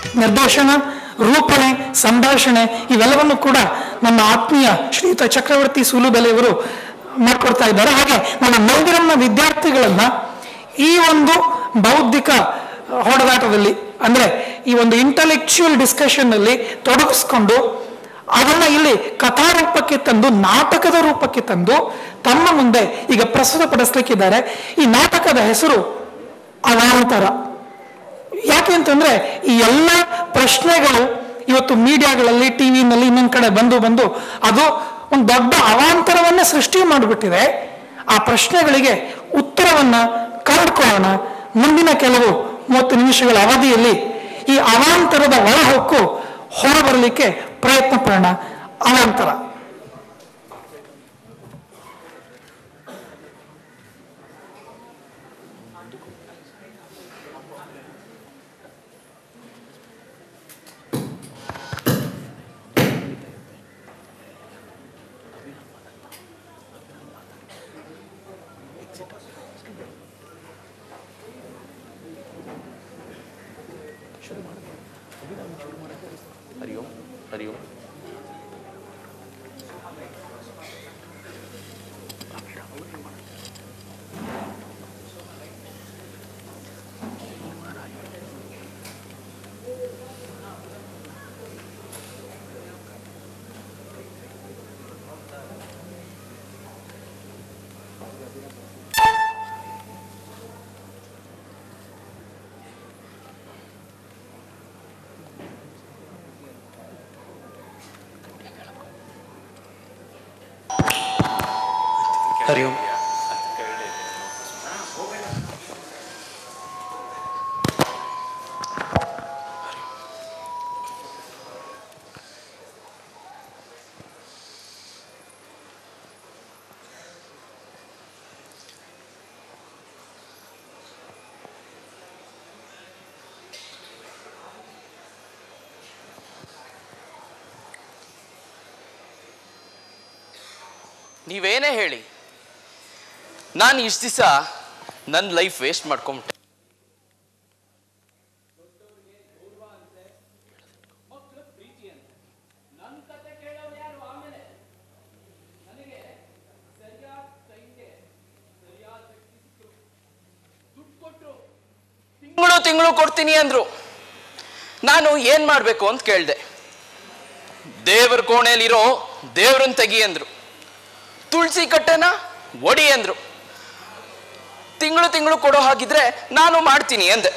ನಿರ್ದೇಶನ ರೂಪಣೆ ಸಂಭಾಷಣೆ ಇವೆಲ್ಲವನ್ನು ಕೂಡ ನಮ್ಮ ಆತ್ಮೀಯ ಶ್ರೀಯುತ ಚಕ್ರವರ್ತಿ ಸೂಲುಬೆಲೆಯವರು ಮಾಡ್ಕೊಡ್ತಾ ಇದ್ದಾರೆ ಹಾಗೆ ನಮ್ಮ ಮಂದಿರಮ್ನ ವಿದ್ಯಾರ್ಥಿಗಳನ್ನ ಈ ಒಂದು ಬೌದ್ಧಿಕ ಹೊಡೆದಾಟದಲ್ಲಿ ಅಂದ್ರೆ ಈ ಒಂದು ಇಂಟಲೆಕ್ಚುಯಲ್ ಡಿಸ್ಕಷನ್ ಅಲ್ಲಿ ತೊಡಗಿಸ್ಕೊಂಡು ಅದನ್ನ ಇಲ್ಲಿ ಕಥಾರೂಪಕ್ಕೆ ತಂದು ನಾಟಕದ ರೂಪಕ್ಕೆ ತಂದು ತಮ್ಮ ಮುಂದೆ ಈಗ ಪ್ರಸ್ತುತಪಡಿಸ್ಲಿಕ್ಕಿದ್ದಾರೆ ಈ ನಾಟಕದ ಹೆಸರು ಅವಾಂತರ ಯಾಕೆ ಅಂತಂದ್ರೆ ಈ ಎಲ್ಲ ಪ್ರಶ್ನೆಗಳು ಇವತ್ತು ಮೀಡಿಯಾಗಳಲ್ಲಿ ಟಿವಿನಲ್ಲಿ ಇನ್ನೊಂದ್ ಕಡೆ ಬಂದು ಬಂದು ಅದು ಒಂದು ದೊಡ್ಡ ಅವಾಂತರವನ್ನೇ ಸೃಷ್ಟಿ ಮಾಡಿಬಿಟ್ಟಿದೆ ಆ ಪ್ರಶ್ನೆಗಳಿಗೆ ಉತ್ತರವನ್ನ ಕಂಡುಕೊಳ್ಳೋಣ ಮುಂದಿನ ಕೆಲವು ಮೂವತ್ತು ನಿಮಿಷಗಳ ಅವಧಿಯಲ್ಲಿ ಈ ಅವಾಂತರದ ಒಳಹೊಕ್ಕು ಹೊರಬರಲಿಕ್ಕೆ ಪ್ರಯತ್ನ ಪಡೋಣ ಅವಾಂತರ ಹರಿ ಓಂ ಹರಿ ಓಂ ಹರಿ ಓಂ ನೀವೇನೇ ಹೇಳಿ ನಾನು ಇಷ್ಟು ದಿವಸ ನನ್ನ ಲೈಫ್ ವೇಸ್ಟ್ ಮಾಡ್ಕೊಂಬಿಟ್ಟೆ ತಿಂಗಳು ತಿಂಗಳು ಕೊಡ್ತೀನಿ ಅಂದ್ರು ನಾನು ಏನ್ ಮಾಡ್ಬೇಕು ಅಂತ ಕೇಳ್ದೆ ದೇವ್ರ ಕೋಣೆಯಲ್ಲಿರೋ ದೇವ್ರನ್ನ ತೆಗಿ ಅಂದ್ರು ತುಳಸಿ ಕಟ್ಟೆನ ಒಡಿ ಅಂದ್ರು ತಿಂಗಳು ತಿಂಗಳು ಕೊಡೋ ಹಾಗಿದ್ರೆ ನಾನು ಮಾಡ್ತೀನಿ ಅಂದೆ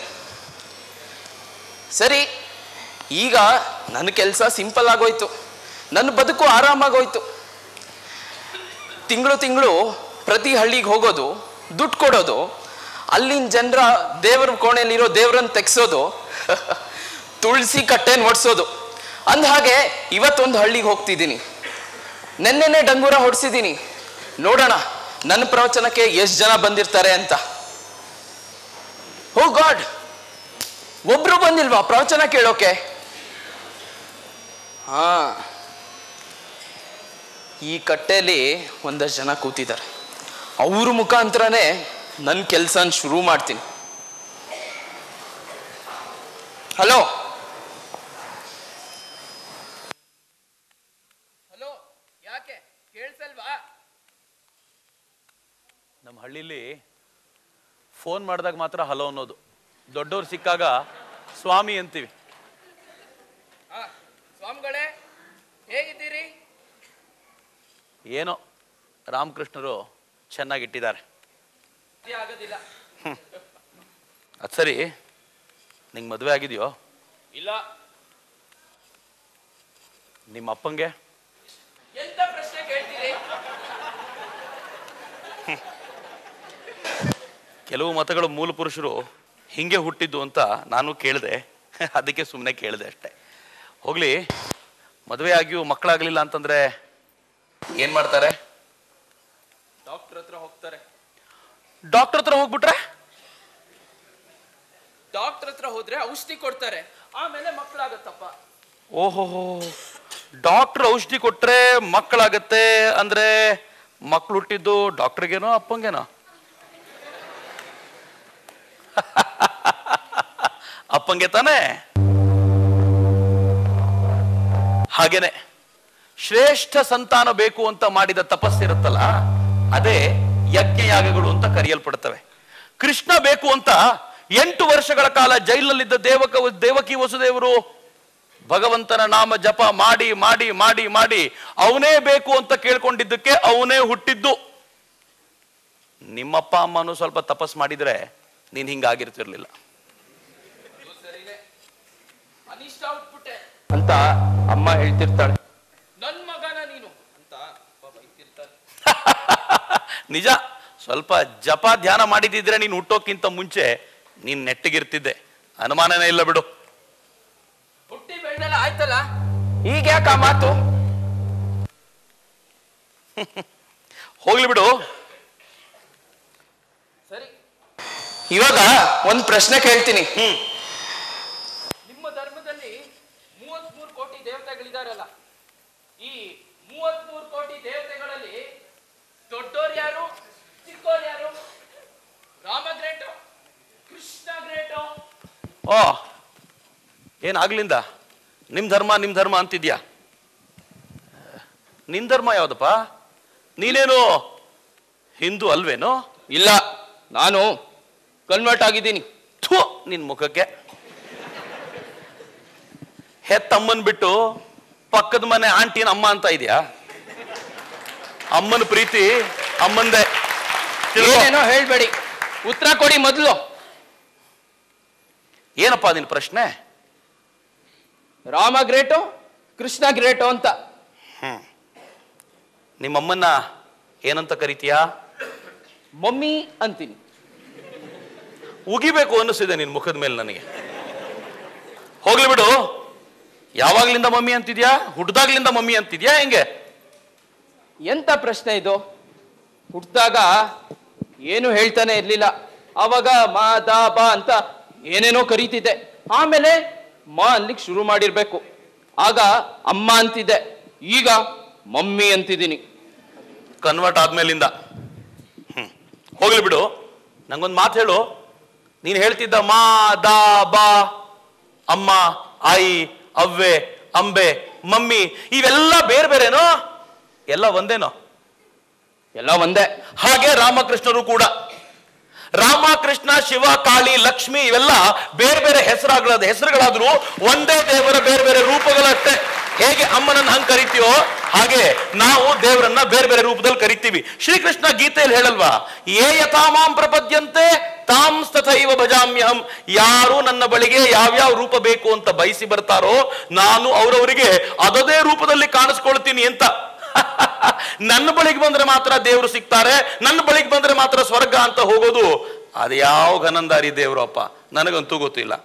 ಸರಿ ಈಗ ನನ್ನ ಕೆಲಸ ಸಿಂಪಲ್ ಆಗೋಯ್ತು ನನ್ನ ಬದುಕು ಆರಾಮಾಗೋಯ್ತು ತಿಂಗಳು ತಿಂಗಳು ಪ್ರತಿ ಹಳ್ಳಿಗೆ ಹೋಗೋದು ದುಡ್ಡು ಕೊಡೋದು ಅಲ್ಲಿನ ಜನರ ದೇವರ ಕೋಣೆಯಲ್ಲಿರೋ ದೇವ್ರನ್ನ ತೆಗ್ಸೋದು ತುಳಸಿ ಕಟ್ಟೆನ ಒಡ್ಸೋದು ಅಂದ ಹಾಗೆ ಇವತ್ತೊಂದು ಹಳ್ಳಿಗೆ ಹೋಗ್ತಿದ್ದೀನಿ ನೆನ್ನೆನೆ ಡಂಗೂರ ಹೊಡ್ಸಿದ್ದೀನಿ ನೋಡೋಣ ನನ್ನ ಪ್ರವಚನಕ್ಕೆ ಎಷ್ಟು ಜನ ಬಂದಿರ್ತಾರೆ ಅಂತ ಓ ಗಾಡ್ ಒಬ್ರು ಬಂದಿಲ್ವಾ ಪ್ರವಚನ ಕೇಳೋಕೆ ಹಾ ಈ ಕಟ್ಟೆಯಲ್ಲಿ ಒಂದಷ್ಟು ಜನ ಕೂತಿದ್ದಾರೆ ಅವ್ರ ಮುಖಾಂತರನೇ ನನ್ನ ಕೆಲಸನ ಶುರು ಮಾಡ್ತೀನಿ ಹಲೋ ಹಲೋ ಯಾಕೆ ಕೇಳಿಸಲ್ವಾ ನಮ್ಮ ಹಳ್ಳಿಲಿ ಫೋನ್ ಮಾಡಿದಾಗ ಮಾತ್ರ ಹಲೋ ಅನ್ನೋದು ದೊಡ್ಡವ್ರು ಸಿಕ್ಕಾಗ ಸ್ವಾಮಿ ಅಂತೀವಿ ಹಾ ಸ್ವಾಮಿಗಳೇ ಹೇಗಿದ್ದೀರಿ ಏನೋ ರಾಮಕೃಷ್ಣರು ಚೆನ್ನಾಗಿಟ್ಟಿದ್ದಾರೆ ಸಾಧ್ಯ ಆಗೋದಿಲ್ಲ ಅದು ಸರಿ ನಿಂಗೆ ಮದುವೆ ಆಗಿದೆಯೋ ಇಲ್ಲ ನಿಮ್ಮ ಅಪ್ಪಂಗೆ ಎಂತ ಪ್ರಶ್ನೆ ಕೇಳ್ತೀರಿ ಕೆಲವು ಮತಗಳು ಮೂಲ ಪುರುಷರು ಹಿಂಗೆ ಹುಟ್ಟಿದ್ದು ಅಂತ ನಾನು ಕೇಳಿದೆ ಅದಕ್ಕೆ ಸುಮ್ಮನೆ ಕೇಳಿದೆ ಅಷ್ಟೆ ಹೋಗ್ಲಿ ಮದುವೆ ಆಗಿಯೂ ಮಕ್ಕಳಾಗಲಿಲ್ಲ ಅಂತಂದ್ರೆ ಏನು ಮಾಡ್ತಾರೆ ಡಾಕ್ಟರ್ ಹತ್ರ ಹೋಗ್ತಾರೆ ಡಾಕ್ಟರ್ ಹತ್ರ ಹೋಗ್ಬಿಟ್ರೆ ಡಾಕ್ಟರ್ ಹತ್ರ ಹೋದ್ರೆ ಔಷಧಿ ಕೊಡ್ತಾರೆ ಆಮೇಲೆ ಮಕ್ಕಳಾಗತ್ತಪ್ಪ ಓಹೋ ಡಾಕ್ಟರ್ ಔಷಧಿ ಕೊಟ್ರೆ ಮಕ್ಕಳಾಗತ್ತೆ ಅಂದ್ರೆ ಮಕ್ಳು ಹುಟ್ಟಿದ್ದು ಡಾಕ್ಟರ್ಗೇನೋ ಅಪ್ಪಂಗೇನೋ ಅಪ್ಪಂಗೆ ತಾನೇ ಹಾಗೇನೆ ಶ್ರೇಷ್ಠ ಸಂತಾನ ಬೇಕು ಅಂತ ಮಾಡಿದ ತಪಸ್ಸಿರುತ್ತಲ್ಲ ಅದೇ ಯಜ್ಞಯಾಗಗಳು ಅಂತ ಕರೆಯಲ್ಪಡ್ತವೆ ಕೃಷ್ಣ ಬೇಕು ಅಂತ ಎಂಟು ವರ್ಷಗಳ ಕಾಲ ಜೈಲಿನಲ್ಲಿದ್ದ ದೇವಕ ದೇವಕಿ ವಸುದೇವರು ಭಗವಂತನ ನಾಮ ಜಪ ಮಾಡಿ ಮಾಡಿ ಮಾಡಿ ಮಾಡಿ ಅವನೇ ಬೇಕು ಅಂತ ಕೇಳ್ಕೊಂಡಿದ್ದಕ್ಕೆ ಅವನೇ ಹುಟ್ಟಿದ್ದು ನಿಮ್ಮಪ್ಪ ಅಮ್ಮನು ಸ್ವಲ್ಪ ತಪಸ್ ಮಾಡಿದ್ರೆ ನೀನ್ ಹಿಂಗಾಗಿರ್ತಿರ್ಲಿಲ್ಲ ಅನಿಷ್ಟ ಉಟ್ಬಿಟ್ಟೆ ಅಂತ ಅಮ್ಮ ಹೇಳ್ತಿರ್ತಾಳೆ ನನ್ ಮಗನ ನೀನು ಅಂತ ಪಾಪ ಇರ್ತಿರ್ತಾರೆ ನಿಜ ಸ್ವಲ್ಪ ಜಪ ಧ್ಯಾನ ಮಾಡಿದಿದ್ರೆ ನೀನು ಹುಟ್ಟೋಕ್ಕಿಂತ ಮುಂಚೆ ನೀನ್ ನೆಟ್ಟಗಿರ್ತಿದ್ದೆ ಅನುಮಾನನೇ ಇಲ್ಲ ಬಿಡು ಹುಟ್ಟಿ ಬೆಳ್ದೆಲ್ಲ ಆಯ್ತಲ್ಲ ಈಗ ಯಾಕ ಆ ಮಾತು ಹೋಗ್ಲಿ ಬಿಡು ಸರಿ ಇವಾಗ ಒಂದ್ ಪ್ರಶ್ನೆ ಕೇಳ್ತೀನಿ ನಿಮ್ಮ ಧರ್ಮದಲ್ಲಿ ಮೂವತ್ಮೂರು ಕೋಟಿ ದೇವತೆಗಳಿದಾರಲ್ಲ ಈ ಮೂವತ್ಮೂರು ಕೋಟಿ ದೇವತೆಗಳಲ್ಲಿ ದೊಡ್ಡೋರ್ ಯಾರು ಚಿಕ್ಕೋರ್ ಯಾರು ರಾಮ ಗ್ರೇಟು ಕೃಷ್ಣ ಗ್ರೇಟು ಓ ಏನಾಗ್ಲಿಂದ ನಿಮ್ ಧರ್ಮ ನಿಮ್ ಧರ್ಮ ಅಂತಿದ್ಯಾ ನಿನ್ ಧರ್ಮ ಯಾವ್ದಪ್ಪ ನೀನೇನು ಹಿಂದೂ ಅಲ್ವೇನೋ ಇಲ್ಲ ನಾನು ಕನ್ವರ್ಟ್ ಆಗಿದ್ದೀನಿ ಥು ನಿನ್ ಮುಖಕ್ಕೆ ಹೆತ್ತಮ್ಮನ್ ಬಿಟ್ಟು ಪಕ್ಕದ ಮನೆ ಆಂಟಿನ ಅಮ್ಮ ಅಂತ ಇದೆಯಾ ಅಮ್ಮನ ಪ್ರೀತಿ ಅಮ್ಮಂದೆ ತಿಳ್ಕೊ. ಏನೇನೋ ಹೇಳ್ಬೇಡಿ ಉತ್ತರ ಕೊಡಿ ಮೊದಲು ಏನಪ್ಪಾ ನಿನ್ ಪ್ರಶ್ನೆ ರಾಮ ಗ್ರೇಟು ಕೃಷ್ಣ ಗ್ರೇಟು ಅಂತ ನಿಮ್ಮಮ್ಮನ್ನ ಏನಂತ ಕರಿತೀಯಾ ಮಮ್ಮಿ ಅಂತೀನಿ ಉಗಿಬೇಕು ಅನ್ನಿಸಿದೆ ನಿನ್ ಮುಖದ ಮೇಲೆ ನನಗೆ ಹೋಗ್ಲಿ ಬಿಡು ಯಾವಾಗ್ಲಿಂದ ಮಮ್ಮಿ ಅಂತಿದ್ಯಾ ಹುಡ್ದಾಗ್ಲಿಂದ ಮಮ್ಮಿ ಅಂತಿದ್ಯಾ ಹೆಂಗೆ ಎಂತ ಪ್ರಶ್ನೆ ಇದು ಹುಟ್ಟಿದಾಗ ಏನು ಹೇಳ್ತಾನೆ ಇರ್ಲಿಲ್ಲ ಅವಾಗ ಮಾ ದಾ ಬಾ ಅಂತ ಏನೇನೋ ಕರೀತಿದ್ದೆ ಆಮೇಲೆ ಮಾ ಅನ್ಲಿಕ್ಕೆ ಶುರು ಮಾಡಿರ್ಬೇಕು ಆಗ ಅಮ್ಮ ಅಂತಿದ್ದೆ ಈಗ ಮಮ್ಮಿ ಅಂತಿದ್ದೀನಿ ಕನ್ವರ್ಟ್ ಆದ್ಮೇಲಿಂದ ಹ್ಮ್ ಹೋಗ್ಲಿ ಬಿಡು ನಂಗೊಂದು ಮಾತು ಹೇಳು ನೀನ್ ಹೇಳ್ತಿದ್ದ ಮಾ ದಾ ಬಾ ಅಮ್ಮ ಆಯಿ ಅವ್ವೆ ಅಂಬೆ ಮಮ್ಮಿ ಇವೆಲ್ಲ ಬೇರೆ ಬೇರೆನೋ ಎಲ್ಲ ಒಂದೇನೋ ಎಲ್ಲ ಒಂದೇ ಹಾಗೆ ರಾಮಕೃಷ್ಣರು ಕೂಡ ರಾಮಕೃಷ್ಣ ಶಿವ ಕಾಳಿ ಲಕ್ಷ್ಮಿ ಇವೆಲ್ಲ ಬೇರೆ ಬೇರೆ ಹೆಸರಾಗಳ ಹೆಸರುಗಳಾದ್ರೂ ಒಂದೇ ದೇವರ ಬೇರೆ ಬೇರೆ ರೂಪಗಳಷ್ಟೇ ಹೇಗೆ ಅಮ್ಮನನ್ನ ಹಂಗ್ ಕರಿತೀವೋ ಹಾಗೆ ನಾವು ದೇವರನ್ನ ಬೇರೆ ಬೇರೆ ರೂಪದಲ್ಲಿ ಕರಿತೀವಿ ಶ್ರೀಕೃಷ್ಣ ಗೀತೆಯಲ್ಲಿ ಹೇಳಲ್ವಾ ಏ ಯಥಾಮಾಂ ಪ್ರಪದ್ಯಂತೆ ತಾಂ ತಥೈವ ಭಜಾಮ್ಯಹಂ ಯಾರು ನನ್ನ ಬಳಿಗೆ ಯಾವ್ಯಾವ ರೂಪ ಬೇಕು ಅಂತ ಬಯಸಿ ಬರ್ತಾರೋ ನಾನು ಅವರವರಿಗೆ ಅದದೇ ರೂಪದಲ್ಲಿ ಕಾಣಿಸ್ಕೊಳ್ತೀನಿ ಅಂತ ನನ್ನ ಬಳಿಗೆ ಬಂದ್ರೆ ಮಾತ್ರ ದೇವರು ಸಿಗ್ತಾರೆ ನನ್ನ ಬಳಿಗೆ ಬಂದ್ರೆ ಮಾತ್ರ ಸ್ವರ್ಗ ಅಂತ ಹೋಗೋದು ಅದು ಯಾವ ಘನಂದಾರಿ ದೇವರು ಅಪ್ಪ ನನಗಂತೂ ಗೊತ್ತಿಲ್ಲ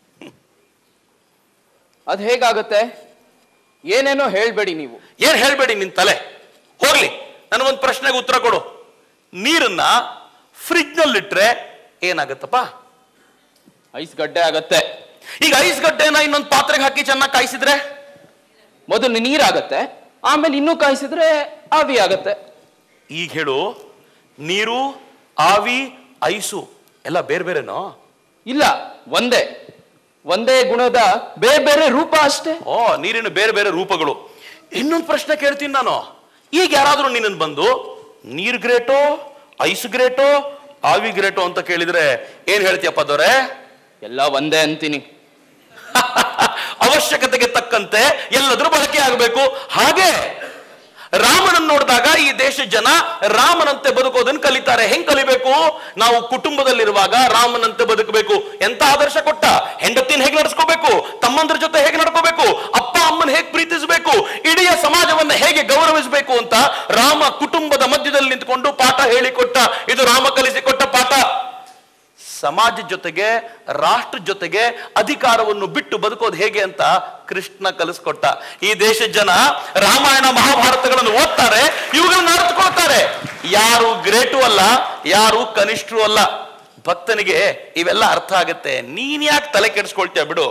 ಅದ್ ಹೇಗಾಗತ್ತೆ ಏನೇನೋ ಹೇಳ್ಬೇಡಿ ನೀವು ಏನ್ ಹೇಳ್ಬೇಡಿ ನಿನ್ ತಲೆ ಹೋಗ್ಲಿ ನನಗೊಂದು ಪ್ರಶ್ನೆಗೆ ಉತ್ತರ ಕೊಡು ನೀರನ್ನ ಫ್ರಿಜ್ ನಲ್ಲಿಟ್ರೆ ಏನಾಗತ್ತಪ್ಪ ಐಸ್ ಗಡ್ಡೆ ಆಗತ್ತೆ ಈಗ ಐಸ್ ಗಡ್ಡೆನ ಇನ್ನೊಂದು ಪಾತ್ರೆಗೆ ಹಾಕಿ ಚೆನ್ನಾಗಿ ಕಾಯಿಸಿದ್ರೆ ಮೊದಲು ನೀರಾಗತ್ತೆ ಆಮೇಲೆ ಇನ್ನೂ ಕಾಯಿಸಿದ್ರೆ ಆವಿ ಆಗತ್ತೆ ಈಗ ಹೇಳು ನೀರು ಆವಿ ಐಸು ಎಲ್ಲ ಬೇರೆ ಬೇರೆನೋ ಇಲ್ಲ ಒಂದೇ ಒಂದೇ ಗುಣದ ಬೇರೆ ಬೇರೆ ರೂಪ ಅಷ್ಟೇ ಓ ನೀರಿನ ಬೇರೆ ಬೇರೆ ರೂಪಗಳು ಇನ್ನೊಂದು ಪ್ರಶ್ನೆ ಕೇಳ್ತೀನಿ ನಾನು ಈಗ ಯಾರಾದ್ರೂ ನಿನ್ನನ್ನು ಬಂದು ನೀರ್ ಗ್ರೇಟೋ ಐಸ್ ಗ್ರೇಟೋ ಆವಿ ಗ್ರೇಟೋ ಅಂತ ಕೇಳಿದ್ರೆ ಏನ್ ಹೇಳ್ತೀಯಪ್ಪ ದೊರೆ ಎಲ್ಲ ಒಂದೇ ಅಂತೀನಿ ಅವಶ್ಯಕತೆಗೆ ತಕ್ಕಂತೆ ಎಲ್ಲದರೂ ಬಳಕೆ ಆಗಬೇಕು ಹಾಗೆ ರಾಮನನ್ನು ನೋಡಿದಾಗ ಈ ದೇಶ ಜನ ರಾಮನಂತೆ ಬದುಕೋದನ್ನು ಕಲಿತಾರೆ ಹೆಂಗ್ ಕಲಿಬೇಕು ನಾವು ಕುಟುಂಬದಲ್ಲಿರುವಾಗ ರಾಮನಂತೆ ಬದುಕಬೇಕು ಎಂತ ಆದರ್ಶ ಕೊಟ್ಟ ಹೆಂಡತಿನ ಹೇಗೆ ನಡ್ಸ್ಕೋಬೇಕು ತಮ್ಮಂದ್ರ ಜೊತೆ ಹೇಗೆ ನಡ್ಕೋಬೇಕು ಅಪ್ಪ ಅಮ್ಮನ ಹೇಗೆ ಪ್ರೀತಿಸಬೇಕು ಇಡೀ ಸಮಾಜವನ್ನ ಹೇಗೆ ಗೌರವಿಸಬೇಕು ಅಂತ ರಾಮ ಕುಟುಂಬದ ಮಧ್ಯದಲ್ಲಿ ನಿಂತ್ಕೊಂಡು ಪಾಠ ಹೇಳಿಕೊಟ್ಟ ಇದು ರಾಮ ಕಲಿಸಿಕೊಟ್ಟ ಪಾಠ ಸಮಾಜ ಜೊತೆಗೆ ರಾಷ್ಟ್ರ ಜೊತೆಗೆ ಅಧಿಕಾರವನ್ನು ಬಿಟ್ಟು ಬದುಕೋದು ಹೇಗೆ ಅಂತ ಕೃಷ್ಣ ಕಲಿಸ್ಕೊಟ್ಟ ಈ ದೇಶದ ಜನ ರಾಮಾಯಣ ಮಹಾಭಾರತಗಳನ್ನು ಓದ್ತಾರೆ ಇವುಗಳನ್ನ ಅರ್ಥಕೊಳ್ತಾರೆ ಯಾರು ಗ್ರೇಟು ಅಲ್ಲ ಯಾರು ಕನಿಷ್ಠರು ಅಲ್ಲ ಭಕ್ತನಿಗೆ ಇವೆಲ್ಲ ಅರ್ಥ ಆಗುತ್ತೆ ನೀನ್ ಯಾಕೆ ತಲೆ ಕೆಡಿಸ್ಕೊಳ್ತೀಯ ಬಿಡು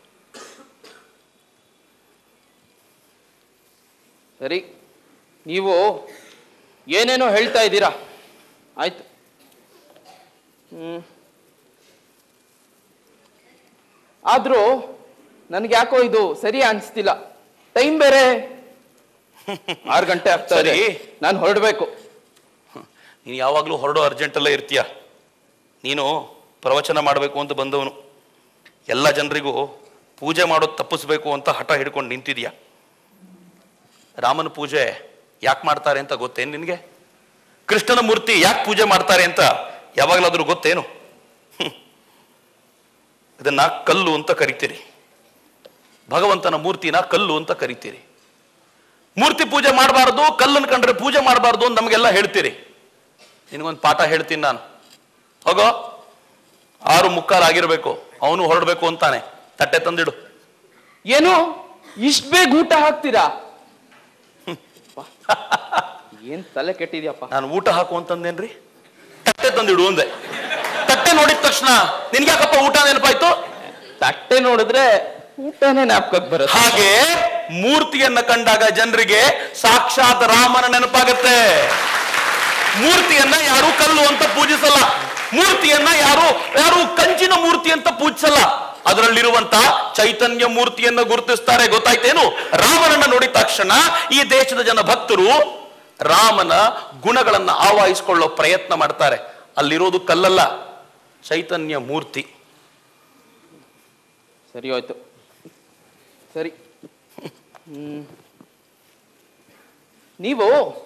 ಸರಿ ನೀವು ಏನೇನೋ ಹೇಳ್ತಾ ಇದ್ದೀರಾ ಆಯ್ತು ಹ್ಮ್ ಆದ್ರೂ ನನಗೆ ಯಾಕೋ ಇದು ಸರಿ ಅನಿಸ್ತಿಲ್ಲ ಟೈಮ್ ಬೇರೆ ಆರು ಗಂಟೆ ಆಗ್ತಾ ಇದೆ ಸರಿ. ನಾನು ಹೊರಡ್ಬೇಕು ನೀನು ಯಾವಾಗಲೂ ಹೊರಡೋ ಅರ್ಜೆಂಟಲ್ಲೇ ಇರ್ತೀಯ ನೀನು ಪ್ರವಚನ ಮಾಡಬೇಕು ಅಂತ ಬಂದವನು ಎಲ್ಲ ಜನರಿಗೂ ಪೂಜೆ ಮಾಡೋದು ತಪ್ಪಿಸ್ಬೇಕು ಅಂತ ಹಠ ಹಿಡ್ಕೊಂಡು ನಿಂತಿದ್ಯಾ ರಾಮನ ಪೂಜೆ ಯಾಕೆ ಮಾಡ್ತಾರೆ ಅಂತ ಗೊತ್ತೇನು ನಿನಗೆ ಕೃಷ್ಣನ ಮೂರ್ತಿ ಯಾಕೆ ಪೂಜೆ ಮಾಡ್ತಾರೆ ಅಂತ ಯಾವಾಗಲಾದ್ರೂ ಗೊತ್ತೇನು ಹ್ಮ್. ಇದನ್ನ ಕಲ್ಲು ಅಂತ ಕರಿತೀರಿ ಭಗವಂತನ ಮೂರ್ತಿನ ಕಲ್ಲು ಅಂತ ಕರಿತೀರಿ ಮೂರ್ತಿ ಪೂಜೆ ಮಾಡಬಾರ್ದು ಕಲ್ಲನ್ನು ಕಂಡ್ರೆ ಪೂಜೆ ಮಾಡಬಾರ್ದು ಅಂತ ನಮಗೆಲ್ಲ ಹೇಳ್ತೀರಿ ನಿನಗೊಂದು ಪಾಠ ಹೇಳ್ತೀನಿ ನಾನು ಹೋಗೋ ಆರು ಮುಕ್ಕಾಲು ಆಗಿರ್ಬೇಕು ಅವನು ಹೊರಡ್ಬೇಕು ಅಂತಾನೆ ತಟ್ಟೆ ತಂದಿಡು ಏನು ಇಷ್ಟ ಬೇಗ ಊಟ ಹಾಕ್ತೀರಾ ಏನ್ ತಲೆ ಕೆಟ್ಟಿದ್ಯಪ್ಪ ನಾನು ಊಟ ಹಾಕು ಅಂತಂದೇನ್ರಿ ತಟ್ಟೆ ತಂದಿಡು ಅಂದೆ ತಟ್ಟೆ ನೋಡಿದ ತಕ್ಷಣ ನಿನ್ಗೆ ಯಾಕಪ್ಪ ಊಟ ನೆನಪಾಯ್ತು ತಟ್ಟೆ ನೋಡಿದ್ರೆ ಊಟನೇ ಜ್ಞಾಪಕಕ್ಕೆ ಬರುತ್ತೆ ಹಾಗೆ ಮೂರ್ತಿಯನ್ನ ಕಂಡಾಗ ಜನರಿಗೆ ಸಾಕ್ಷಾತ್ ರಾಮನ ನೆನಪಾಗತ್ತೆ ಮೂರ್ತಿಯನ್ನ ಯಾರು ಕಲ್ಲು ಅಂತ ಪೂಜಿಸಲ್ಲ ಮೂರ್ತಿಯನ್ನ ಯಾರು ಯಾರು ಕಂಚಿನ ಮೂರ್ತಿ ಅಂತ ಪೂಜಿಸಲ್ಲ ಅದರಲ್ಲಿರುವಂತ ಚೈತನ್ಯ ಮೂರ್ತಿಯನ್ನ ಗುರುತಿಸ್ತಾರೆ ಗೊತ್ತಾಯ್ತೇನು ರಾಮನನ್ನ ನೋಡಿದ ತಕ್ಷಣ ಈ ದೇಶದ ಜನ ಭಕ್ತರು ರಾಮನ ಗುಣಗಳನ್ನ ಆವಾಹಿಸಿಕೊಳ್ಳೋ ಪ್ರಯತ್ನ ಮಾಡ್ತಾರೆ ಅಲ್ಲಿರೋದು ಕಲ್ಲಲ್ಲ ಚೈತನ್ಯ ಮೂರ್ತಿ ಸರಿ ಹೋಯ್ತು ಸರಿ ಹ್ಮ್. ನೀವು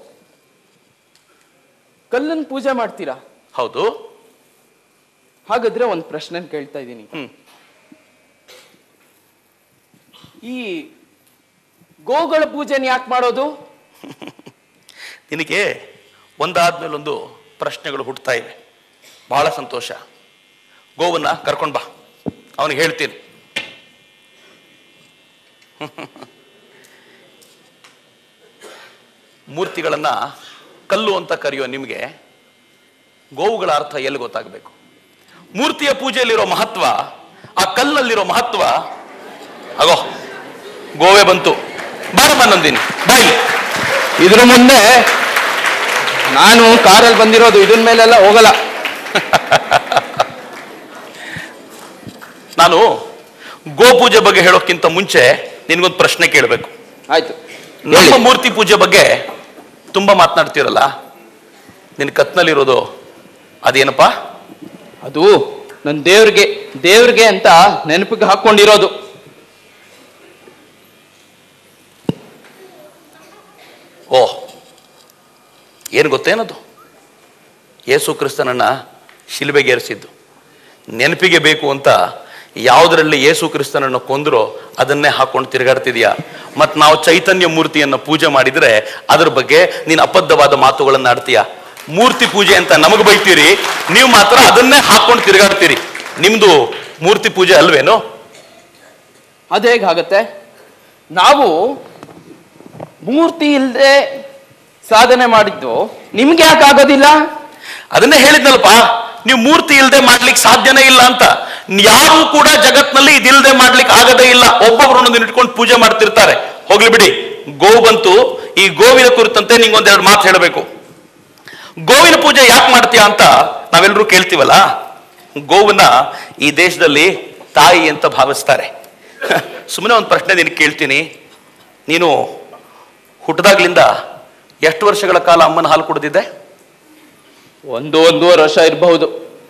ಕಲ್ಲನ್ ಪೂಜೆ ಮಾಡ್ತೀರಾ ಹೌದು ಹಾಗಾದ್ರೆ ಒಂದು ಪ್ರಶ್ನೆ ಕೇಳ್ತಾ ಇದ್ದೀನಿ ಹ್ಮ್. ಈ ಗೋಗಳ ಪೂಜೆನ ಯಾಕೆ ಮಾಡೋದು ನಿನಗೆ ಒಂದಾದ್ಮೇಲೊಂದು ಪ್ರಶ್ನೆಗಳು ಹುಟ್ಟುತ್ತಾ ಇವೆ ಬಹಳ ಸಂತೋಷ ಗೋವನ್ನ ಕರ್ಕೊಂಡ್ ಬಾ ಅವನಿಗೆ ಹೇಳ್ತೀನಿ ಮೂರ್ತಿಗಳನ್ನ ಕಲ್ಲು ಅಂತ ಕರೆಯೋ ನಿಮಗೆ ಗೋವುಗಳ ಅರ್ಥ ಎಲ್ಲಿ ಗೊತ್ತಾಗಬೇಕು ಮೂರ್ತಿಯ ಪೂಜೆಯಲ್ಲಿರೋ ಮಹತ್ವ ಆ ಕಲ್ಲಲ್ಲಿರೋ ಮಹತ್ವ ಅಗೋ ಗೋವೆ ಬಂತು ಬಾರಮ್ಮ ನಂದಿನಿ ಬಾಯಿ ಇದ್ರ ಮುಂದೆ ನಾನು ಕಾರಲ್ಲಿ ಬಂದಿರೋದು ಇದನ್ ಮೇಲೆಲ್ಲ ಹೋಗಲ್ಲ ನಾನು ಗೋಪೂಜೆ ಬಗ್ಗೆ ಹೇಳೋಕ್ಕಿಂತ ಮುಂಚೆ ನಿನ್ಗೊಂದು ಪ್ರಶ್ನೆ ಕೇಳಬೇಕು ಆಯ್ತು ನಮ್ಮ ಮೂರ್ತಿ ಪೂಜೆ ಬಗ್ಗೆ ತುಂಬಾ ಮಾತನಾಡ್ತಿರಲ್ಲ ನಿನ್ ಕತ್ನಲ್ಲಿರೋದು ಅದೇನಪ್ಪ ಅದು ನನ್ನ ದೇವ್ರಿಗೆ ದೇವ್ರಿಗೆ ಅಂತ ನೆನಪಿಗೆ ಹಾಕೊಂಡಿರೋದು ಓ ಏನು ಗೊತ್ತೇನದು ಯೇಸು ಕ್ರಿಸ್ತನನ್ನ ಶಿಲ್ಬೆಗೇರಿಸಿದ್ದು ನೆನಪಿಗೆ ಬೇಕು ಅಂತ ಯಾವುದರಲ್ಲಿ ಯೇಸು ಕ್ರಿಸ್ತನನ್ನು ಕೊಂದರೋ ಅದನ್ನೇ ಹಾಕೊಂಡು ತಿರುಗಾಡ್ತಿದ್ಯಾ ಮತ್ತು ನಾವು ಚೈತನ್ಯ ಮೂರ್ತಿಯನ್ನು ಪೂಜೆ ಮಾಡಿದ್ರೆ ಅದ್ರ ಬಗ್ಗೆ ನೀನು ಅಬದ್ಧವಾದ ಮಾತುಗಳನ್ನು ಆಡ್ತೀಯ ಮೂರ್ತಿ ಪೂಜೆ ಅಂತ ನಮಗೆ ಬೈತೀರಿ ನೀವು ಮಾತ್ರ ಅದನ್ನೇ ಹಾಕೊಂಡು ತಿರುಗಾಡ್ತೀರಿ ನಿಮ್ದು ಮೂರ್ತಿ ಪೂಜೆ ಅಲ್ವೇನೋ ಅದು ಹೇಗಾಗತ್ತೆ ನಾವು ಮೂರ್ತಿ ಇಲ್ಲದೆ ಸಾಧನೆ ಮಾಡಿದ್ದು ನಿಮ್ಗೆ ಯಾಕೆ ಆಗೋದಿಲ್ಲ ಅದನ್ನೇ ಹೇಳಿದ್ನಲ್ಪ ನೀವು ಮೂರ್ತಿ ಇಲ್ಲದೆ ಮಾಡ್ಲಿಕ್ಕೆ ಸಾಧ್ಯನೇ ಇಲ್ಲ ಅಂತ ಯಾರು ಕೂಡ ಜಗತ್ನಲ್ಲಿ ಇದಿಲ್ಲದೆ ಮಾಡ್ಲಿಕ್ಕೆ ಆಗದೇ ಇಲ್ಲ ಒಬ್ಬೊಬ್ಬರನ್ನು ಇಟ್ಕೊಂಡು ಪೂಜೆ ಮಾಡ್ತಿರ್ತಾರೆ ಹೋಗ್ಲಿ ಬಿಡಿ ಗೋ ಬಂತು ಈ ಗೋವಿನ ಕುರಿತಂತೆ ನಿಂಗೊಂದೆರಡು ಮಾತು ಹೇಳಬೇಕು ಗೋವಿನ ಪೂಜೆ ಯಾಕೆ ಮಾಡ್ತೀಯ ಅಂತ ನಾವೆಲ್ಲರೂ ಕೇಳ್ತೀವಲ್ಲ ಗೋವನ್ನ ಈ ದೇಶದಲ್ಲಿ ತಾಯಿ ಅಂತ ಭಾವಿಸ್ತಾರೆ ಸುಮ್ಮನೆ ಒಂದು ಪ್ರಶ್ನೆ ನಿನಗೆ ಕೇಳ್ತೀನಿ ನೀನು ಹುಟ್ಟದಾಗ್ಲಿಂದ ಎಷ್ಟು ವರ್ಷಗಳ ಕಾಲ ಅಮ್ಮನ ಹಾಲು ಕುಡಿದಿದ್ದೆ ಒಂದು ಒಂದೂವರೆ ವರ್ಷ ಇರಬಹುದು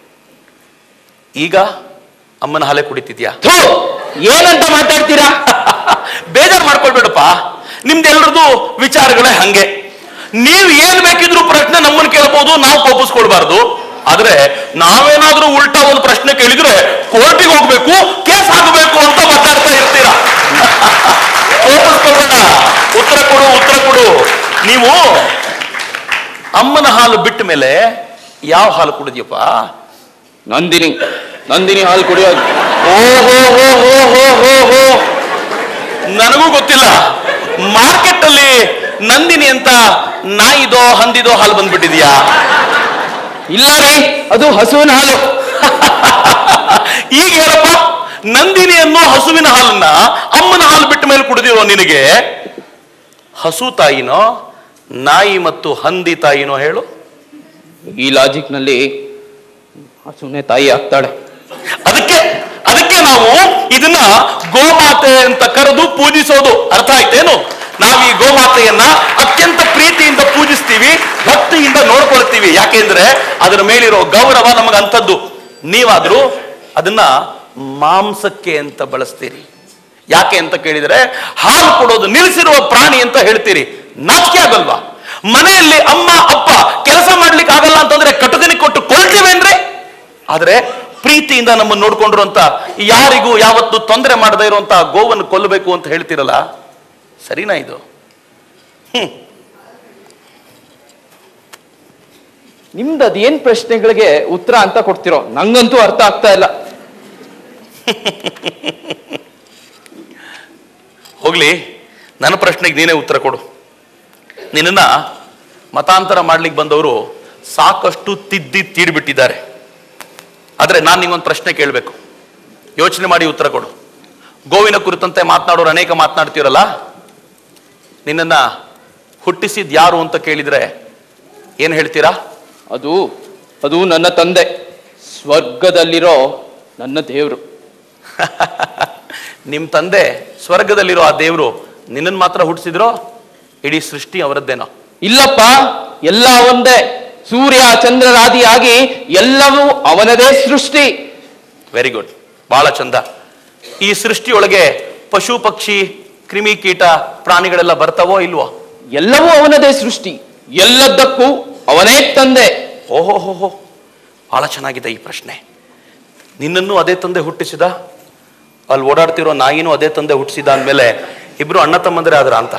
ಈಗ ಅಮ್ಮನ ಹಾಲೆ ಕುಡಿತಿದ್ಯಾ ಏನಂತ ಮಾತಾಡ್ತೀರಾ ಬೇಜಾರು ಮಾಡ್ಕೊಳ್ಬೇಡಪ್ಪ ನಿಮ್ದೆಲ್ಲರದು ವಿಚಾರಗಳೇ ಹಂಗೆ ನೀವು ಏನ್ ಬೇಕಿದ್ರು ಪ್ರಶ್ನೆ ನಮ್ಮನ್ನ ಕೇಳ್ಬೋದು ನಾವು ಕೋಪಿಸ್ಕೊಳ್ಬಾರ್ದು ಆದ್ರೆ ನಾವೇನಾದ್ರೂ ಉಲ್ಟಾ ಒಂದು ಪ್ರಶ್ನೆ ಕೇಳಿದ್ರೆ ಕೋರ್ಟಿಗೆ ಹೋಗ್ಬೇಕು ಕೇಸ್ ಆಗಬೇಕು ಅಂತ ಮಾತಾಡ್ತಾ ಇರ್ತೀರಾ ಕೋಪಿಸ್ಕೊಳ್ಬೇಡ ಉತ್ತರ ಕೊಡು ಉತ್ತರ ಕೊಡು ನೀವು ಅಮ್ಮನ ಹಾಲು ಬಿಟ್ಟ ಮೇಲೆ ಯಾವ ಹಾಲು ಕುಡಿದ್ಯಪ್ಪ ನಂದಿನಿ ನಂದಿನಿ ಹಾಲು ಕುಡಿಯೋದು ಓಹೋ ಹೋ ಹೋ ಹೋ ಹೋ ಹೋ ನನಗೂ ಗೊತ್ತಿಲ್ಲ ಮಾರ್ಕೆಟ್ ಅಲ್ಲಿ ನಂದಿನಿ ಅಂತ ನಾಯಿದೋ ಹಂದಿದೋ ಹಾಲು ಬಂದ್ಬಿಟ್ಟಿದ್ಯಾ ಇಲ್ಲ ರೀ ಅದು ಹಸುವಿನ ಹಾಲು ಈಗ ಹೇಳಪ್ಪ ನಂದಿನಿ ಅನ್ನೋ ಹಸುವಿನ ಹಾಲನ್ನ ಅಮ್ಮನ ಹಾಲು ಬಿಟ್ಟ ಮೇಲೆ ಕುಡಿದಿರೋ ನಿನಗೆ ಹಸು ತಾಯಿನೋ ನಾಯಿ ಮತ್ತು ಹಂದಿ ತಾಯಿನೋ ಹೇಳು ಈ ಲಾಜಿಕ್ ನಲ್ಲಿ ಹಸುನೆ ತಾಯಿ ಆಗ್ತಾಳೆ ಅದಕ್ಕೆ ಅದಕ್ಕೆ ನಾವು ಇದನ್ನ ಗೋಮಾತೆ ಅಂತ ಕರೆದು ಪೂಜಿಸೋದು ಅರ್ಥ ಆಯ್ತೇನು ನಾವು ಈ ಗೋಮಾತೆಯನ್ನ ಅತ್ಯಂತ ಪ್ರೀತಿಯಿಂದ ಪೂಜಿಸ್ತೀವಿ ಭಕ್ತಿಯಿಂದ ನೋಡ್ಕೊಳ್ತೀವಿ ಯಾಕೆಂದ್ರೆ ಅದರ ಮೇಲಿರೋ ಗೌರವ ನಮಗಂಥದ್ದು ನೀವಾದ್ರೂ ಅದನ್ನ ಮಾಂಸಕ್ಕೆ ಅಂತ ಬಳಸ್ತೀರಿ ಯಾಕೆ ಅಂತ ಕೇಳಿದ್ರೆ ಹಾಲು ಕೊಡೋದು ನಿಲ್ಲಿಸಿರುವ ಪ್ರಾಣಿ ಅಂತ ಹೇಳ್ತೀರಿ ನಾಚಿಕೆ ಆಗಲ್ವಾ ಮನೆಯಲ್ಲಿ ಅಮ್ಮ ಅಪ್ಪ ಕೆಲಸ ಮಾಡ್ಲಿಕ್ಕೆ ಆಗಲ್ಲ ಅಂತಂದ್ರೆ ಕಟುಕನಿಗೆ ಕೊಟ್ಟು ಕೊಳ್ತೀವೇನ್ರಿ ಆದ್ರೆ ಪ್ರೀತಿಯಿಂದ ನಮ್ಮನ್ನು ನೋಡ್ಕೊಂಡಿರುವಂತ ಯಾರಿಗೂ ಯಾವತ್ತು ತೊಂದರೆ ಮಾಡದೇ ಇರುವಂತ ಗೋವನ್ನು ಕೊಲ್ಲಬೇಕು ಅಂತ ಹೇಳ್ತಿರಲ್ಲ ಸರಿನಾ ಇದು ನಿಮ್ದು ಅದೇನ್ ಪ್ರಶ್ನೆಗಳಿಗೆ ಉತ್ತರ ಅಂತ ಕೊಡ್ತಿರೋ ನಂಗಂತೂ ಅರ್ಥ ಆಗ್ತಾ ಇಲ್ಲ ಹೋಗ್ಲಿ ನನ್ನ ಪ್ರಶ್ನೆಗೆ ನೀನೇ ಉತ್ತರ ಕೊಡು ನಿನ್ನ ಮತಾಂತರ ಮಾಡ್ಲಿಕ್ಕೆ ಬಂದವರು ಸಾಕಷ್ಟು ತಿದ್ದಿ ತೀಡ್ಬಿಟ್ಟಿದ್ದಾರೆ ಆದ್ರೆ ನಾನು ನಿಂಗೊಂದು ಪ್ರಶ್ನೆ ಕೇಳಬೇಕು ಯೋಚನೆ ಮಾಡಿ ಉತ್ತರ ಕೊಡು ಗೋವಿನ ಕುರಿತಂತೆ ಮಾತನಾಡೋರು ಅನೇಕ ಮಾತನಾಡ್ತೀರಲ್ಲ ನಿನ್ನನ್ನ ಹುಟ್ಟಿಸಿದ್ ಯಾರು ಅಂತ ಕೇಳಿದ್ರೆ ಏನ್ ಹೇಳ್ತೀರಾ ಅದು ಅದು ನನ್ನ ತಂದೆ ಸ್ವರ್ಗದಲ್ಲಿರೋ ನನ್ನ ದೇವ್ರು ನಿಮ್ ತಂದೆ ಸ್ವರ್ಗದಲ್ಲಿರೋ ಆ ದೇವರು ನಿನ್ನನ್ನು ಮಾತ್ರ ಹುಟ್ಟಿಸಿದ್ರೋ ಇಡೀ ಸೃಷ್ಟಿ ಅವರದ್ದೇನೋ ಇಲ್ಲಪ್ಪ ಎಲ್ಲ ಒಂದೇ ಸೂರ್ಯ ಚಂದ್ರರಾದಿಯಾಗಿ ಎಲ್ಲವೂ ಅವನದೇ ಸೃಷ್ಟಿ ವೆರಿ ಗುಡ್ ಬಹಳ ಚಂದ ಈ ಸೃಷ್ಟಿಯೊಳಗೆ ಪಶು ಪಕ್ಷಿ ಕ್ರಿಮಿ ಕೀಟ ಪ್ರಾಣಿಗಳೆಲ್ಲ ಬರ್ತಾವೋ ಇಲ್ವೋ ಎಲ್ಲವೂ ಅವನದೇ ಸೃಷ್ಟಿ ಎಲ್ಲದಕ್ಕೂ ಅವನೇ ತಂದೆ ಓಹೋ ಹೋ ಹೋ ಬಹಳ ಚೆನ್ನಾಗಿದೆ ಈ ಪ್ರಶ್ನೆ ನಿನ್ನನ್ನು ಅದೇ ತಂದೆ ಹುಟ್ಟಿಸಿದ ಅಲ್ಲಿ ಓಡಾಡ್ತಿರೋ ನಾಯಿನೂ ಅದೇ ತಂದೆ ಹುಟ್ಟಿಸಿದ ಅಂದ್ಮೇಲೆ ಇಬ್ರು ಅಣ್ಣ ತಮ್ಮಂದ್ರೆ ಆದ್ರ ಅಂತ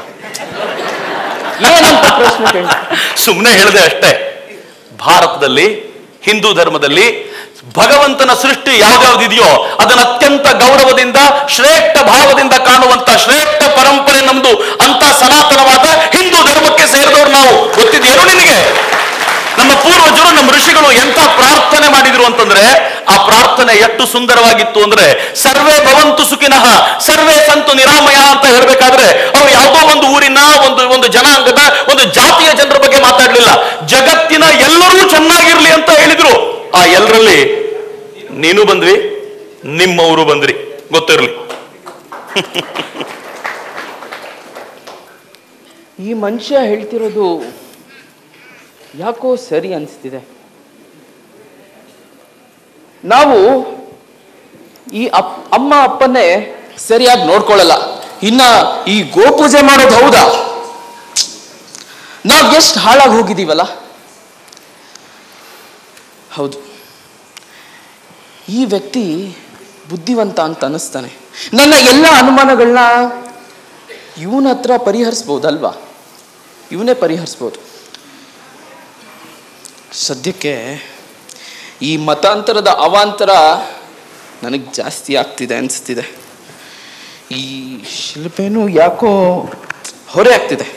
ಏನಂತ ಪ್ರಶ್ನೆ ಕೇಳಿ ಸುಮ್ಮನೆ ಹೇಳಿದೆ ಅಷ್ಟೇ ಭಾರತದಲ್ಲಿ ಹಿಂದೂ ಧರ್ಮದಲ್ಲಿ ಭಗವಂತನ ಸೃಷ್ಟಿ ಯಾವ್ದಾವ್ದಿದೆಯೋ ಅದನ್ನ ಅತ್ಯಂತ ಗೌರವದಿಂದ ಶ್ರೇಷ್ಠ ಭಾವದಿಂದ ಕಾಣುವಂತ ಶ್ರೇಷ್ಠ ಪರಂಪರೆ ನಮ್ದು ಅಂತ ಸನಾತನವಾದ ಹಿಂದೂ ಧರ್ಮಕ್ಕೆ ಸೇರಿದವರು ನಾವು ಗೊತ್ತಿದೆಯೇನು ನಿನಗೆ ನಮ್ಮ ಪೂರ್ವಜರು ನಮ್ಮ ಋಷಿಗಳು ಎಂತ ಪ್ರಾರ್ಥನೆ ಮಾಡಿದ್ರು ಅಂತಂದ್ರೆ ಆ ಪ್ರಾರ್ಥನೆ ಎಷ್ಟು ಸುಂದರವಾಗಿತ್ತು ಅಂದ್ರೆ ಸರ್ವೇ ಭವಂತು ಸುಖಿನಃ ಸರ್ವೇ ಸಂತು ನಿರಾಮಯ ಅಂತ ಹೇಳ್ಬೇಕಾದ್ರೆ ಅವ್ರು ಯಾವುದೋ ಒಂದು ಊರಿನ ಒಂದು ಒಂದು ಜನಾಂಗದ ಒಂದು ಜಾತಿಯ ಜನರ ಬಗ್ಗೆ ಮಾತಾಡ್ಲಿಲ್ಲ ಜಗತ್ತಿನ ಎಲ್ಲರೂ ಚೆನ್ನಾಗಿರ್ಲಿ ಅಂತ ಹೇಳಿದ್ರು ಆ ಎಲ್ಲರಲ್ಲಿ ನೀನು ಬಂದ್ವಿ ನಿಮ್ಮವರು ಬಂದ್ರಿ ಗೊತ್ತಿರ್ಲಿ ಈ ಮನುಷ್ಯ ಹೇಳ್ತಿರೋದು ಯಾಕೋ ಸರಿ ಅನಿಸ್ತಿದೆ ನಾವು ಈ ಅಪ್ ಅಮ್ಮ ಅಪ್ಪನ್ನೇ ಸರಿಯಾಗಿ ನೋಡ್ಕೊಳ್ಳಲ್ಲ ಇನ್ನ ಈ ಗೋಪೂಜೆ ಮಾಡೋದು ಹೌದಾ ನಾವ್ ಎಷ್ಟು ಹಾಳಾಗಿ ಹೋಗಿದೀವಲ್ಲ ಹೌದು ಈ ವ್ಯಕ್ತಿ ಬುದ್ಧಿವಂತ ಅಂತ ಅನ್ನಿಸ್ತಾನೆ ನನ್ನ ಎಲ್ಲ ಅನುಮಾನಗಳನ್ನ ಇವನ ಹತ್ರ ಪರಿಹರಿಸ್ಬೋದಲ್ವಾ ಇವನೇ ಪರಿಹರಿಸ್ಬೋದು ಸದ್ಯಕ್ಕೆ ಈ ಮತಾಂತರದ ಅವಾಂತರ ನನಗೆ ಜಾಸ್ತಿ ಆಗ್ತಿದೆ ಅನಿಸ್ತಿದೆ ಈ ಶಿಲ್ಪೇನು ಯಾಕೋ ಹೊರೆ ಆಗ್ತಿದೆ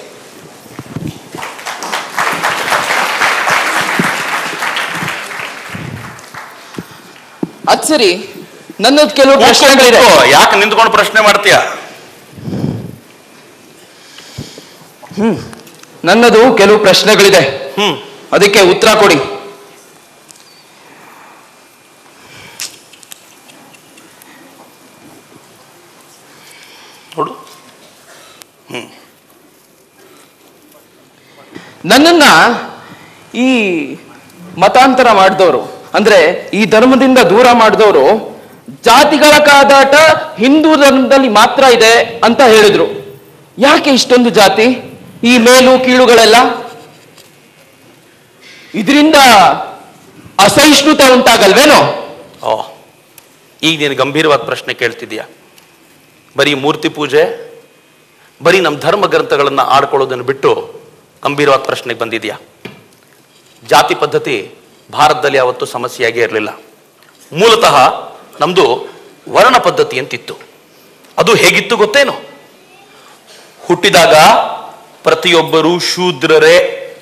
ಅದ್ ಸರಿ ನನ್ನದು ಕೆಲವು ಪ್ರಶ್ನೆಗಳಿದೆ ಯಾಕೆ ನಿಂತ್ಕೊಂಡು ಪ್ರಶ್ನೆ ಮಾಡ್ತೀಯ ನನ್ನದು ಕೆಲವು ಪ್ರಶ್ನೆಗಳಿದೆ ಹ್ಮ್ ಅದಕ್ಕೆ ಉತ್ತರ ಕೊಡಿ ನೋಡು ನನ್ನನ್ನ ಈ ಮತಾಂತರ ಮಾಡಿದವರು ಅಂದ್ರೆ ಈ ಧರ್ಮದಿಂದ ದೂರ ಮಾಡಿದವರು ಜಾತಿಗಳ ಕಾದಾಟ ಹಿಂದೂ ಧರ್ಮದಲ್ಲಿ ಮಾತ್ರ ಇದೆ ಅಂತ ಹೇಳಿದ್ರು ಯಾಕೆ ಇಷ್ಟೊಂದು ಜಾತಿ ಈ ಮೇಲು ಕೀಳುಗಳೆಲ್ಲ ಇದರಿಂದ ಅಸಹಿಷ್ಣುತೆ ಉಂಟಾಗಲ್ವೇನೋ ಓ ಈಗ ನೀನು ಗಂಭೀರವಾದ ಪ್ರಶ್ನೆ ಕೇಳ್ತಿದ್ಯಾ ಬರೀ ಮೂರ್ತಿ ಪೂಜೆ ಬರೀ ನಮ್ಮ ಧರ್ಮ ಗ್ರಂಥಗಳನ್ನು ಆಡ್ಕೊಳ್ಳೋದನ್ನು ಬಿಟ್ಟು ಗಂಭೀರವಾದ ಪ್ರಶ್ನೆಗೆ ಬಂದಿದ್ಯಾ ಜಾತಿ ಪದ್ಧತಿ ಭಾರತದಲ್ಲಿ ಯಾವತ್ತೂ ಸಮಸ್ಯೆಯಾಗೇ ಇರಲಿಲ್ಲ ಮೂಲತಃ ನಮ್ಮದು ವರ್ಣ ಪದ್ಧತಿ ಅಂತಿತ್ತು ಅದು ಹೇಗಿತ್ತು ಗೊತ್ತೇನು ಹುಟ್ಟಿದಾಗ ಪ್ರತಿಯೊಬ್ಬರೂ ಶೂದ್ರರೇ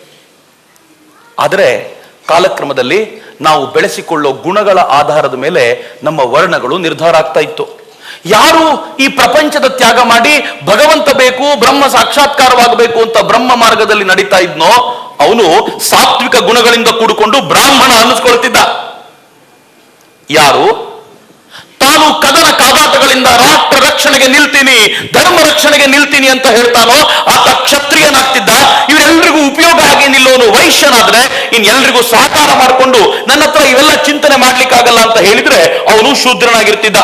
ಆದರೆ ಕಾಲಕ್ರಮದಲ್ಲಿ ನಾವು ಬೆಳೆಸಿಕೊಳ್ಳೋ ಗುಣಗಳ ಆಧಾರದ ಮೇಲೆ ನಮ್ಮ ವರ್ಣಗಳು ನಿರ್ಧಾರ ಆಗ್ತಾ ಇತ್ತು ಯಾರು ಈ ಪ್ರಪಂಚದ ತ್ಯಾಗ ಮಾಡಿ ಭಗವಂತ ಬೇಕು ಬ್ರಹ್ಮ ಸಾಕ್ಷಾತ್ಕಾರವಾಗಬೇಕು ಅಂತ ಬ್ರಹ್ಮ ಮಾರ್ಗದಲ್ಲಿ ನಡೀತಾ ಇದ್ನೋ ಅವನು ಸಾತ್ವಿಕ ಗುಣಗಳಿಂದ ಕೂಡಿಕೊಂಡು ಬ್ರಾಹ್ಮಣ ಅನ್ನಿಸ್ಕೊಳ್ತಿದ್ದ ಯಾರು ತಾನು ನಾನು ಕದನ ಕಾದಾಟಗಳಿಂದ ರಾಷ್ಟ್ರ ರಕ್ಷಣೆಗೆ ನಿಲ್ತೀನಿ ಧರ್ಮ ರಕ್ಷಣೆಗೆ ನಿಲ್ತೀನಿ ಅಂತ ಹೇಳ್ತಾನೋ ಆತ ಕ್ಷತ್ರಿಯನಾಗ್ತಿದ್ದ ಇವರೆಲ್ಲರಿಗೂ ಉಪಯೋಗ ಆಗಿ ನಿಲ್ಲೋನು ವೈಶ್ಯನಾದ್ರೆ ಇನ್ ಎಲ್ರಿಗೂ ಸಹಕಾರ ಮಾಡಿಕೊಂಡು ನನ್ನ ಹತ್ರ ಇವೆಲ್ಲ ಚಿಂತನೆ ಮಾಡ್ಲಿಕ್ಕಾಗಲ್ಲ ಅಂತ ಹೇಳಿದ್ರೆ ಅವನು ಶೂದ್ರನಾಗಿರ್ತಿದ್ದ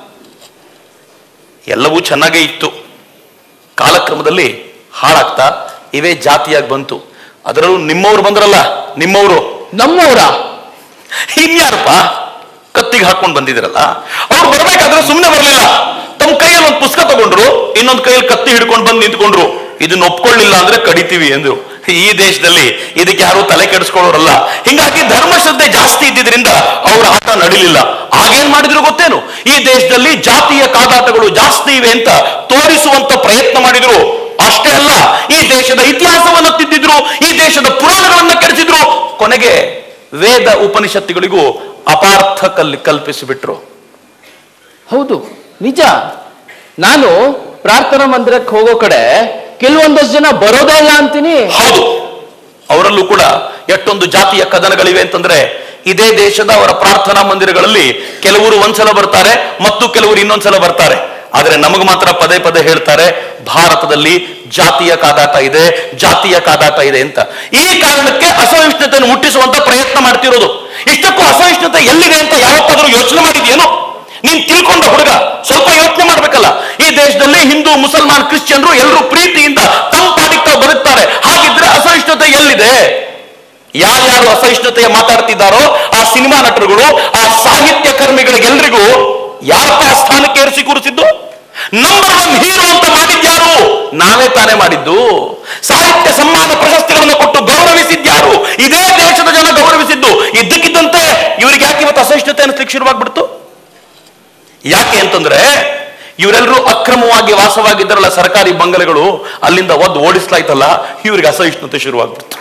ಎಲ್ಲವೂ ಚೆನ್ನಾಗೇ ಇತ್ತು ಕಾಲಕ್ರಮದಲ್ಲಿ ಹಾಳಾಗ್ತಾ ಇವೇ ಜಾತಿಯಾಗಿ ಬಂತು ಅದರಲ್ಲೂ ನಿಮ್ಮವ್ರು ಬಂದ್ರಲ್ಲ ನಿಮ್ಮವರು ನಮ್ಮವರ ಇನ್ಯಾರಪ್ಪ ಕತ್ತಿಗೆ ಹಾಕೊಂಡು ಬಂದಿದ್ರಲ್ಲ ಅವ್ರು ಬರ್ಬೇಕಾದ್ರೆ ಸುಮ್ಮನೆ ಬರಲಿಲ್ಲ ತಮ್ಮ ಕೈಯಲ್ಲಿ ಒಂದು ಪುಸ್ತಕ ತಗೊಂಡ್ರು ಇನ್ನೊಂದು ಕೈಯಲ್ಲಿ ಕತ್ತಿ ಹಿಡ್ಕೊಂಡು ಬಂದು ನಿಂತ್ಕೊಂಡ್ರು ಇದನ್ನ ಒಪ್ಕೊಳ್ಳಿಲ್ಲ ಅಂದ್ರೆ ಕಡಿತೀವಿ ಅಂದ್ರು ಈ ದೇಶದಲ್ಲಿ ಇದಕ್ಕೆ ಯಾರು ತಲೆ ಕೆಡಿಸ್ಕೊಳ್ಳೋರಲ್ಲ ಹಿಂಗಾಗಿ ಧರ್ಮಶ್ರದ್ಧೆ ಜಾಸ್ತಿ ಇದ್ದಿದ್ರಿಂದ ಅವ್ರ ಆಟ ನಡಿಲಿಲ್ಲ ಆಗೇನ್ ಮಾಡಿದ್ರು ಗೊತ್ತೇನು ಈ ದೇಶದಲ್ಲಿ ಜಾತಿಯ ಕಾದಾಟಗಳು ಜಾಸ್ತಿ ಇವೆ ಅಂತ ತೋರಿಸುವಂತ ಪ್ರಯತ್ನ ಮಾಡಿದ್ರು ಅಷ್ಟೇ ಅಲ್ಲ ಈ ದೇಶದ ಇತಿಹಾಸವನ್ನು ತಿದ್ದಿದ್ರು ಈ ದೇಶದ ಪುರಾಣಗಳನ್ನ ಕೆಡಿಸಿದ್ರು ಕೊನೆಗೆ ವೇದ ಉಪನಿಷತ್ತುಗಳಿಗೂ ಅಪಾರ್ಥ ಕಲ್ ಕಲ್ಪಿಸಿಬಿಟ್ರು ಹೌದು ನಿಜ ನಾನು ಪ್ರಾರ್ಥನಾ ಮಂದಿರಕ್ಕೆ ಹೋಗೋ ಕಡೆ ಕೆಲವೊಂದಷ್ಟು ಜನ ಬರೋದೇ ಇಲ್ಲ ಅಂತೀನಿ ಹೌದು ಅವರಲ್ಲೂ ಕೂಡ ಎಷ್ಟೊಂದು ಜಾತಿಯ ಕದನಗಳಿವೆ ಅಂತಂದ್ರೆ ಇದೇ ದೇಶದ ಅವರ ಪ್ರಾರ್ಥನಾ ಮಂದಿರಗಳಲ್ಲಿ ಕೆಲವರು ಒಂದ್ಸಲ ಬರ್ತಾರೆ ಮತ್ತು ಕೆಲವರು ಇನ್ನೊಂದ್ಸಲ ಬರ್ತಾರೆ ಆದ್ರೆ ನಮಗೆ ಮಾತ್ರ ಪದೇ ಪದೇ ಹೇಳ್ತಾರೆ ಭಾರತದಲ್ಲಿ ಜಾತಿಯ ಕಾದಾಟ ಇದೆ ಜಾತಿಯ ಕಾದಾಟ ಇದೆ ಅಂತ ಈ ಕಾರಣಕ್ಕೆ ಅಸಹಿಷ್ಣುತೆಯನ್ನು ಮುಟ್ಟಿಸುವಂತ ಪ್ರಯತ್ನ ಮಾಡ್ತಿರೋದು ಇಷ್ಟಕ್ಕೂ ಅಸಹಿಷ್ಣುತೆ ಎಲ್ಲಿದೆ ಅಂತ ಯಾವತ್ತಾದ್ರೂ ಯೋಚನೆ ಮಾಡಿದ್ಯೇನೋ ನೀನ್ ತಿಳ್ಕೊಂಡ ಹುಡುಗ ಸ್ವಲ್ಪ ಯೋಚನೆ ಮಾಡ್ಬೇಕಲ್ಲ ಈ ದೇಶದಲ್ಲಿ ಹಿಂದೂ ಮುಸಲ್ಮಾನ್ ಕ್ರಿಶ್ಚಿಯನ್ರು ಎಲ್ಲರೂ ಪ್ರೀತಿಯಿಂದ ತಮ್ಮ ಪಾಡಿಗೆ ತಾವು ಬದುಕ್ತಾರೆ ಹಾಗಿದ್ರೆ ಅಸಹಿಷ್ಣುತೆ ಎಲ್ಲಿದೆ ಯಾರ್ಯಾರು ಅಸಹಿಷ್ಣುತೆಯ ಮಾತಾಡ್ತಿದ್ದಾರೋ ಆ ಸಿನಿಮಾ ನಟರುಗಳು ಆ ಸಾಹಿತ್ಯ ಕರ್ಮಿಗಳಿಗೆಲ್ರಿಗೂ ಯಾರಪ್ಪ ಆ ಸ್ಥಾನಕ್ಕೆ ಏರಿಸಿ ಕೂರಿಸಿದ್ದು ನಂಬರ್ ಒನ್ ಹೀರೋ ಅಂತ ಮಾಡಿದ್ಯಾರು ನಾವೇ ತಾನೇ ಮಾಡಿದ್ದು ಸಾಹಿತ್ಯ ಸಮ್ಮಾನ ಪ್ರಶಸ್ತಿಗಳನ್ನು ಕೊಟ್ಟು ಗೌರವಿಸಿದ್ಯಾರು ಇದೇ ದೇಶದ ಜನ ಗೌರವಿಸಿದ್ದು ಇದ್ದಕ್ಕಿದ್ದಂತೆ ಇವರಿಗೆ ಯಾಕೆ ಇವತ್ತು ಅಸಹಿಷ್ಣುತೆ ಅನಿಸ್ಲಿಕ್ಕೆ ಶುರುವಾಗ್ಬಿಡ್ತು ಯಾಕೆ ಅಂತಂದ್ರೆ ಇವರೆಲ್ಲರೂ ಅಕ್ರಮವಾಗಿ ವಾಸವಾಗಿದ್ದರಲ್ಲ ಸರ್ಕಾರಿ ಬಂಗಲೆಗಳು ಅಲ್ಲಿಂದ ಒದ್ದು ಓಡಿಸ್ಲಾಯ್ತಲ್ಲ ಇವರಿಗೆ ಅಸಹಿಷ್ಣುತೆ ಶುರುವಾಗ್ಬಿಡ್ತು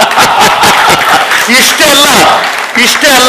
ಇಷ್ಟೇ ಅಲ್ಲ ಇಷ್ಟೇ ಅಲ್ಲ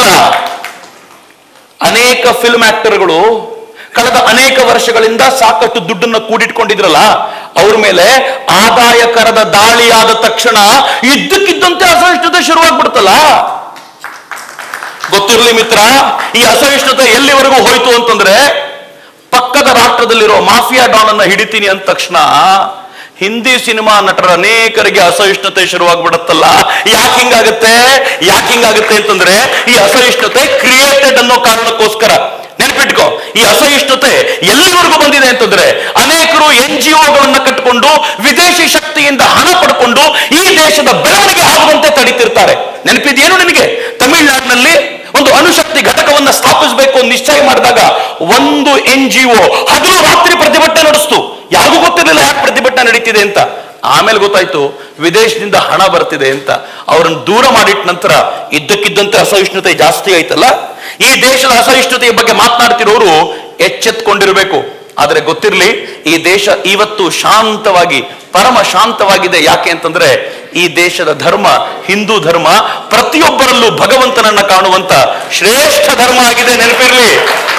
ಅನೇಕ ಫಿಲ್ಮ್ ಆಕ್ಟರ್ಗಳು ಕಳೆದ ಅನೇಕ ವರ್ಷಗಳಿಂದ ಸಾಕಷ್ಟು ದುಡ್ಡನ್ನ ಕೂಡಿಟ್ಕೊಂಡಿದ್ರಲ್ಲ ಅವ್ರ ಮೇಲೆ ಆದಾಯ ಕರದ ದಾಳಿಯಾದ ತಕ್ಷಣ ಇದ್ದಕ್ಕಿದ್ದಂತೆ ಅಸಹಿಷ್ಣುತೆ ಶುರುವಾಗ್ಬಿಡ್ತಲ್ಲ ಗೊತ್ತಿರಲಿ ಮಿತ್ರ ಈ ಅಸಹಿಷ್ಣುತೆ ಎಲ್ಲಿವರೆಗೂ ಹೋಯ್ತು ಅಂತಂದ್ರೆ ಪಕ್ಕದ ರಾಷ್ಟ್ರದಲ್ಲಿರೋ ಮಾಫಿಯಾ ಡಾನ್ ಅನ್ನ ಹಿಡಿತೀನಿ ಅಂದ ತಕ್ಷಣ ಹಿಂದಿ ಸಿನಿಮಾ ನಟರ ಅನೇಕರಿಗೆ ಅಸಹಿಷ್ಣುತೆ ಶುರುವಾಗ್ಬಿಡತ್ತಲ್ಲ ಯಾಕೆ ಹಿಂಗಾಗುತ್ತೆ ಯಾಕೆ ಹಿಂಗಾಗುತ್ತೆ ಅಂತಂದ್ರೆ ಈ ಅಸಹಿಷ್ಣುತೆ ಕ್ರಿಯೇಟೆಡ್ ಅನ್ನೋ ಕಾರಣಕ್ಕೋಸ್ಕರ ನೆನ್ಪಿಟ್ಕೋ ಈ ಅಸಹಿಷ್ಣುತೆ ಎಲ್ಲಿವರೆಗೂ ಬಂದಿದೆ ಅಂತಂದ್ರೆ ಅನೇಕರು ಎನ್ ಜಿ ಒಗಳನ್ನ ಕಟ್ಟಿಕೊಂಡು ವಿದೇಶಿ ಶಕ್ತಿಯಿಂದ ಹಣ ಪಡ್ಕೊಂಡು ಈ ದೇಶದ ಬೆಳವಣಿಗೆ ಆಗುವಂತೆ ತಡೀತಿರ್ತಾರೆ ನೆನಪಿದೆಯೇನು ನಿನಗೆ ತಮಿಳುನಾಡಿನಲ್ಲಿ ಒಂದು ಅಣುಶಕ್ತಿ ಘಟಕವನ್ನ ಸ್ಥಾಪಿಸಬೇಕು ಅಂತ ನಿಶ್ಚಯ ಮಾಡಿದಾಗ ಒಂದು ಎನ್ ಜಿ ಒ ಹಗಲು ರಾತ್ರಿ ಪ್ರತಿಭಟನೆ ನಡೆಸ್ತು ಯಾರಿಗೂ ಗೊತ್ತಿರಲಿಲ್ಲ ಯಾಕೆ ಪ್ರತಿಭಟನೆ ನಡೀತಿದೆ ಅಂತ ಆಮೇಲೆ ಗೊತ್ತಾಯ್ತು ವಿದೇಶದಿಂದ ಹಣ ಬರ್ತಿದೆ ಅಂತ ಅವರನ್ನು ದೂರ ಮಾಡಿಟ್ಟ ನಂತರ ಇದ್ದಕ್ಕಿದ್ದಂತೆ ಅಸಹಿಷ್ಣುತೆ ಜಾಸ್ತಿ ಆಯ್ತಲ್ಲ ಈ ದೇಶದ ಅಸಹಿಷ್ಣುತೆಯ ಬಗ್ಗೆ ಮಾತನಾಡ್ತಿರೋರು ಎಚ್ಚೆತ್ಕೊಂಡಿರ್ಬೇಕು ಆದ್ರೆ ಗೊತ್ತಿರಲಿ ಈ ದೇಶ ಇವತ್ತು ಶಾಂತವಾಗಿ ಪರಮ ಶಾಂತವಾಗಿದೆ ಯಾಕೆ ಅಂತಂದ್ರೆ ಈ ದೇಶದ ಧರ್ಮ ಹಿಂದೂ ಧರ್ಮ ಪ್ರತಿಯೊಬ್ಬರಲ್ಲೂ ಭಗವಂತನನ್ನ ಕಾಣುವಂತ ಶ್ರೇಷ್ಠ ಧರ್ಮ ಆಗಿದೆ ನೆನಪಿರ್ಲಿ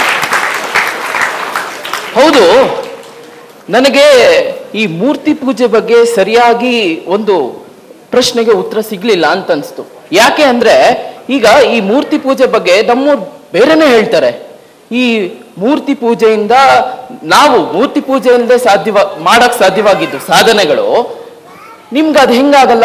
ಹೌದು ನನಗೆ ಈ ಮೂರ್ತಿ ಪೂಜೆ ಬಗ್ಗೆ ಸರಿಯಾಗಿ ಒಂದು ಪ್ರಶ್ನೆಗೆ ಉತ್ತರ ಸಿಗ್ಲಿಲ್ಲ ಅಂತ ಅನ್ಸ್ತು ಯಾಕೆ ಅಂದ್ರೆ ಈಗ ಈ ಮೂರ್ತಿ ಪೂಜೆ ಬಗ್ಗೆ ನಮ್ಮ ಬೇರೆನೆ ಹೇಳ್ತಾರೆ ಈ ಮೂರ್ತಿ ಪೂಜೆಯಿಂದ ನಾವು ಮೂರ್ತಿ ಪೂಜೆ ಇಲ್ಲದೆ ಸಾಧ್ಯವ ಮಾಡಕ್ ಸಾಧ್ಯವಾಗಿದ್ದು ಸಾಧನೆಗಳು ನಿಮ್ಗೆ ಅದು ಹೆಂಗಾಗಲ್ಲ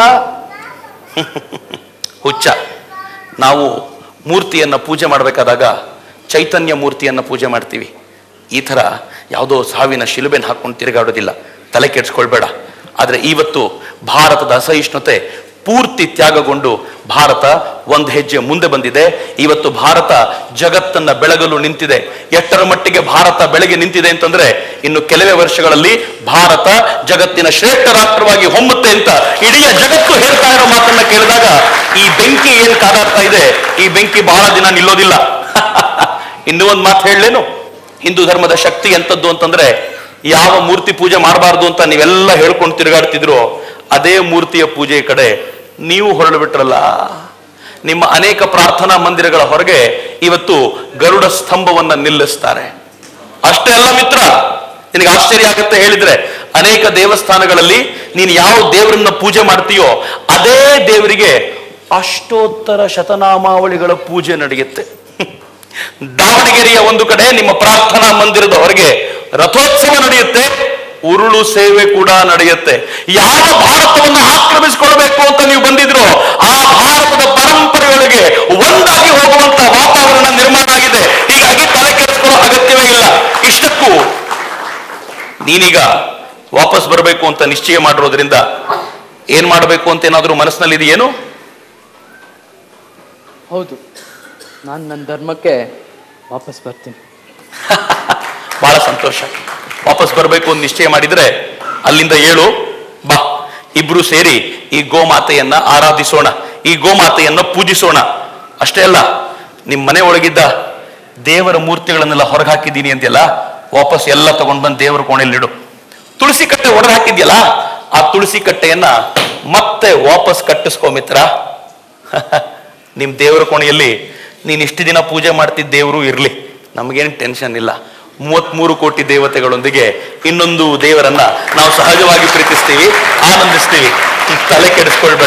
ಹುಚ್ಚ ನಾವು ಮೂರ್ತಿಯನ್ನ ಪೂಜೆ ಮಾಡಬೇಕಾದಾಗ ಚೈತನ್ಯ ಮೂರ್ತಿಯನ್ನ ಪೂಜೆ ಮಾಡ್ತೀವಿ ಈ ಥರ ಯಾವುದೋ ಸಾವಿನ ಶಿಲುಬೆನ ಹಾಕೊಂಡು ತಿರುಗಾಡೋದಿಲ್ಲ ತಲೆ ಕೆಡಿಸ್ಕೊಳ್ಬೇಡ ಆದರೆ ಇವತ್ತು ಭಾರತದ ಅಸಹಿಷ್ಣುತೆ ಪೂರ್ತಿ ತ್ಯಾಗಗೊಂಡು ಭಾರತ ಒಂದು ಹೆಜ್ಜೆ ಮುಂದೆ ಬಂದಿದೆ ಇವತ್ತು ಭಾರತ ಜಗತ್ತನ್ನ ಬೆಳಗಲು ನಿಂತಿದೆ ಎಷ್ಟರ ಮಟ್ಟಿಗೆ ಭಾರತ ಬೆಳಗ್ಗೆ ನಿಂತಿದೆ ಅಂತಂದ್ರೆ ಇನ್ನು ಕೆಲವೇ ವರ್ಷಗಳಲ್ಲಿ ಭಾರತ ಜಗತ್ತಿನ ಶ್ರೇಷ್ಠ ರಾಷ್ಟ್ರವಾಗಿ ಹೊಮ್ಮುತ್ತೆ ಅಂತ ಇಡೀ ಜಗತ್ತು ಹೇಳ್ತಾ ಇರೋ ಮಾತನ್ನ ಕೇಳಿದಾಗ ಈ ಬೆಂಕಿ ಏನ್ ಕಾದಾಡ್ತಾ ಇದೆ ಈ ಬೆಂಕಿ ಬಹಳ ದಿನ ನಿಲ್ಲೋದಿಲ್ಲ ಇನ್ನೂ ಒಂದು ಮಾತು ಹೇಳಲೇನು ಹಿಂದೂ ಧರ್ಮದ ಶಕ್ತಿ ಎಂತದ್ದು ಅಂತಂದ್ರೆ ಯಾವ ಮೂರ್ತಿ ಪೂಜೆ ಮಾಡಬಾರ್ದು ಅಂತ ನೀವೆಲ್ಲ ಹೇಳ್ಕೊಂಡು ತಿರುಗಾಡ್ತಿದ್ರು ಅದೇ ಮೂರ್ತಿಯ ಪೂಜೆ ಕಡೆ ನೀವು ಹೊರಳು ಬಿಟ್ರಲ್ಲ ನಿಮ್ಮ ಅನೇಕ ಪ್ರಾರ್ಥನಾ ಮಂದಿರಗಳ ಹೊರಗೆ ಇವತ್ತು ಗರುಡ ಸ್ತಂಭವನ್ನ ನಿಲ್ಲಿಸ್ತಾರೆ ಅಷ್ಟೇ ಅಲ್ಲ ಮಿತ್ರ ನಿನಗೆ ಆಶ್ಚರ್ಯ ಆಗುತ್ತೆ ಹೇಳಿದ್ರೆ ಅನೇಕ ದೇವಸ್ಥಾನಗಳಲ್ಲಿ ನೀನು ಯಾವ ದೇವರನ್ನ ಪೂಜೆ ಮಾಡ್ತೀಯೋ ಅದೇ ದೇವರಿಗೆ ಅಷ್ಟೋತ್ತರ ಶತನಾಮಾವಳಿಗಳ ಪೂಜೆ ನಡೆಯುತ್ತೆ ದಾವಣಗೆರೆಯ ಒಂದು ಕಡೆ ನಿಮ್ಮ ಪ್ರಾರ್ಥನಾ ಮಂದಿರದ ಹೊರಗೆ ರಥೋತ್ಸವ ನಡೆಯುತ್ತೆ ಉರುಳು ಸೇವೆ ಕೂಡ ನಡೆಯುತ್ತೆ ಯಾವ ಭಾರತವನ್ನು ಆಕ್ರಮಿಸಿಕೊಳ್ಬೇಕು ಅಂತ ನೀವು ಬಂದಿದ್ರು ಆ ಭಾರತದ ಪರಂಪರೆಯೊಳಗೆ ಒಂದಾಗಿ ಹೋಗುವಂತ ವಾತಾವರಣ ನಿರ್ಮಾಣ ಆಗಿದೆ ಹೀಗಾಗಿ ತಲೆ ಕೆಡಿಸ್ಕೊಳ್ಳೋ ಅಗತ್ಯವೇ ಇಲ್ಲ ಇಷ್ಟಕ್ಕೂ ನೀನೀಗ ವಾಪಸ್ ಬರಬೇಕು ಅಂತ ನಿಶ್ಚಯ ಮಾಡಿರೋದ್ರಿಂದ ಏನ್ ಮಾಡಬೇಕು ಅಂತ ಏನಾದ್ರೂ ಮನಸ್ಸಿನಲ್ಲಿ ಇದೆಯೇನು ಹೌದು ನಾನು ನನ್ನ ಧರ್ಮಕ್ಕೆ ವಾಪಸ್ ಬರ್ತೀನಿ ಬಹಳ ಸಂತೋಷ ವಾಪಸ್ ಬರಬೇಕು ಅಂತ ನಿಶ್ಚಯ ಮಾಡಿದ್ರೆ ಅಲ್ಲಿಂದ ಏಳು ಬಾ ಇಬ್ರು ಸೇರಿ ಈ ಗೋಮಾತೆಯನ್ನ ಆರಾಧಿಸೋಣ ಈ ಗೋಮಾತೆಯನ್ನ ಪೂಜಿಸೋಣ ಅಷ್ಟೇ ಅಲ್ಲ ನಿಮ್ ಮನೆ ಒಳಗಿದ್ದ ದೇವರ ಮೂರ್ತಿಗಳನ್ನೆಲ್ಲ ಹೊರಗೆ ಹಾಕಿದ್ದೀನಿ ಅಂತೆಲ್ಲ ವಾಪಸ್ ಎಲ್ಲ ತಗೊಂಡ್ ಬಂದು ದೇವರ ಕೋಣೆಯಲ್ಲಿ ಇಡು ತುಳಸಿ ಕಟ್ಟೆ ಹೊಡೆದು ಹಾಕಿದ್ಯಲ್ಲ ಆ ತುಳಸಿ ಕಟ್ಟೆಯನ್ನ ಮತ್ತೆ ವಾಪಸ್ ಕಟ್ಟಿಸ್ಕೋ ಮಿತ್ರ ನಿಮ್ ದೇವರ ಕೋಣೆಯಲ್ಲಿ ನೀನ್ ಇಷ್ಟು ದಿನ ಪೂಜೆ ಮಾಡ್ತಿದ್ದ ದೇವರು ಇರ್ಲಿ ನಮಗೇನು ಟೆನ್ಷನ್ ಇಲ್ಲ ಮೂವತ್ಮೂರು ಕೋಟಿ ದೇವತೆಗಳೊಂದಿಗೆ ಇನ್ನೊಂದು ದೇವರನ್ನ ನಾವು ಸಹಜವಾಗಿ ಪ್ರೀತಿಸ್ತೀವಿ ಆನಂದಿಸ್ತೀವಿ ತಲೆ ಕೆಡಿಸ್ಕೊಳ್ಬೇಡ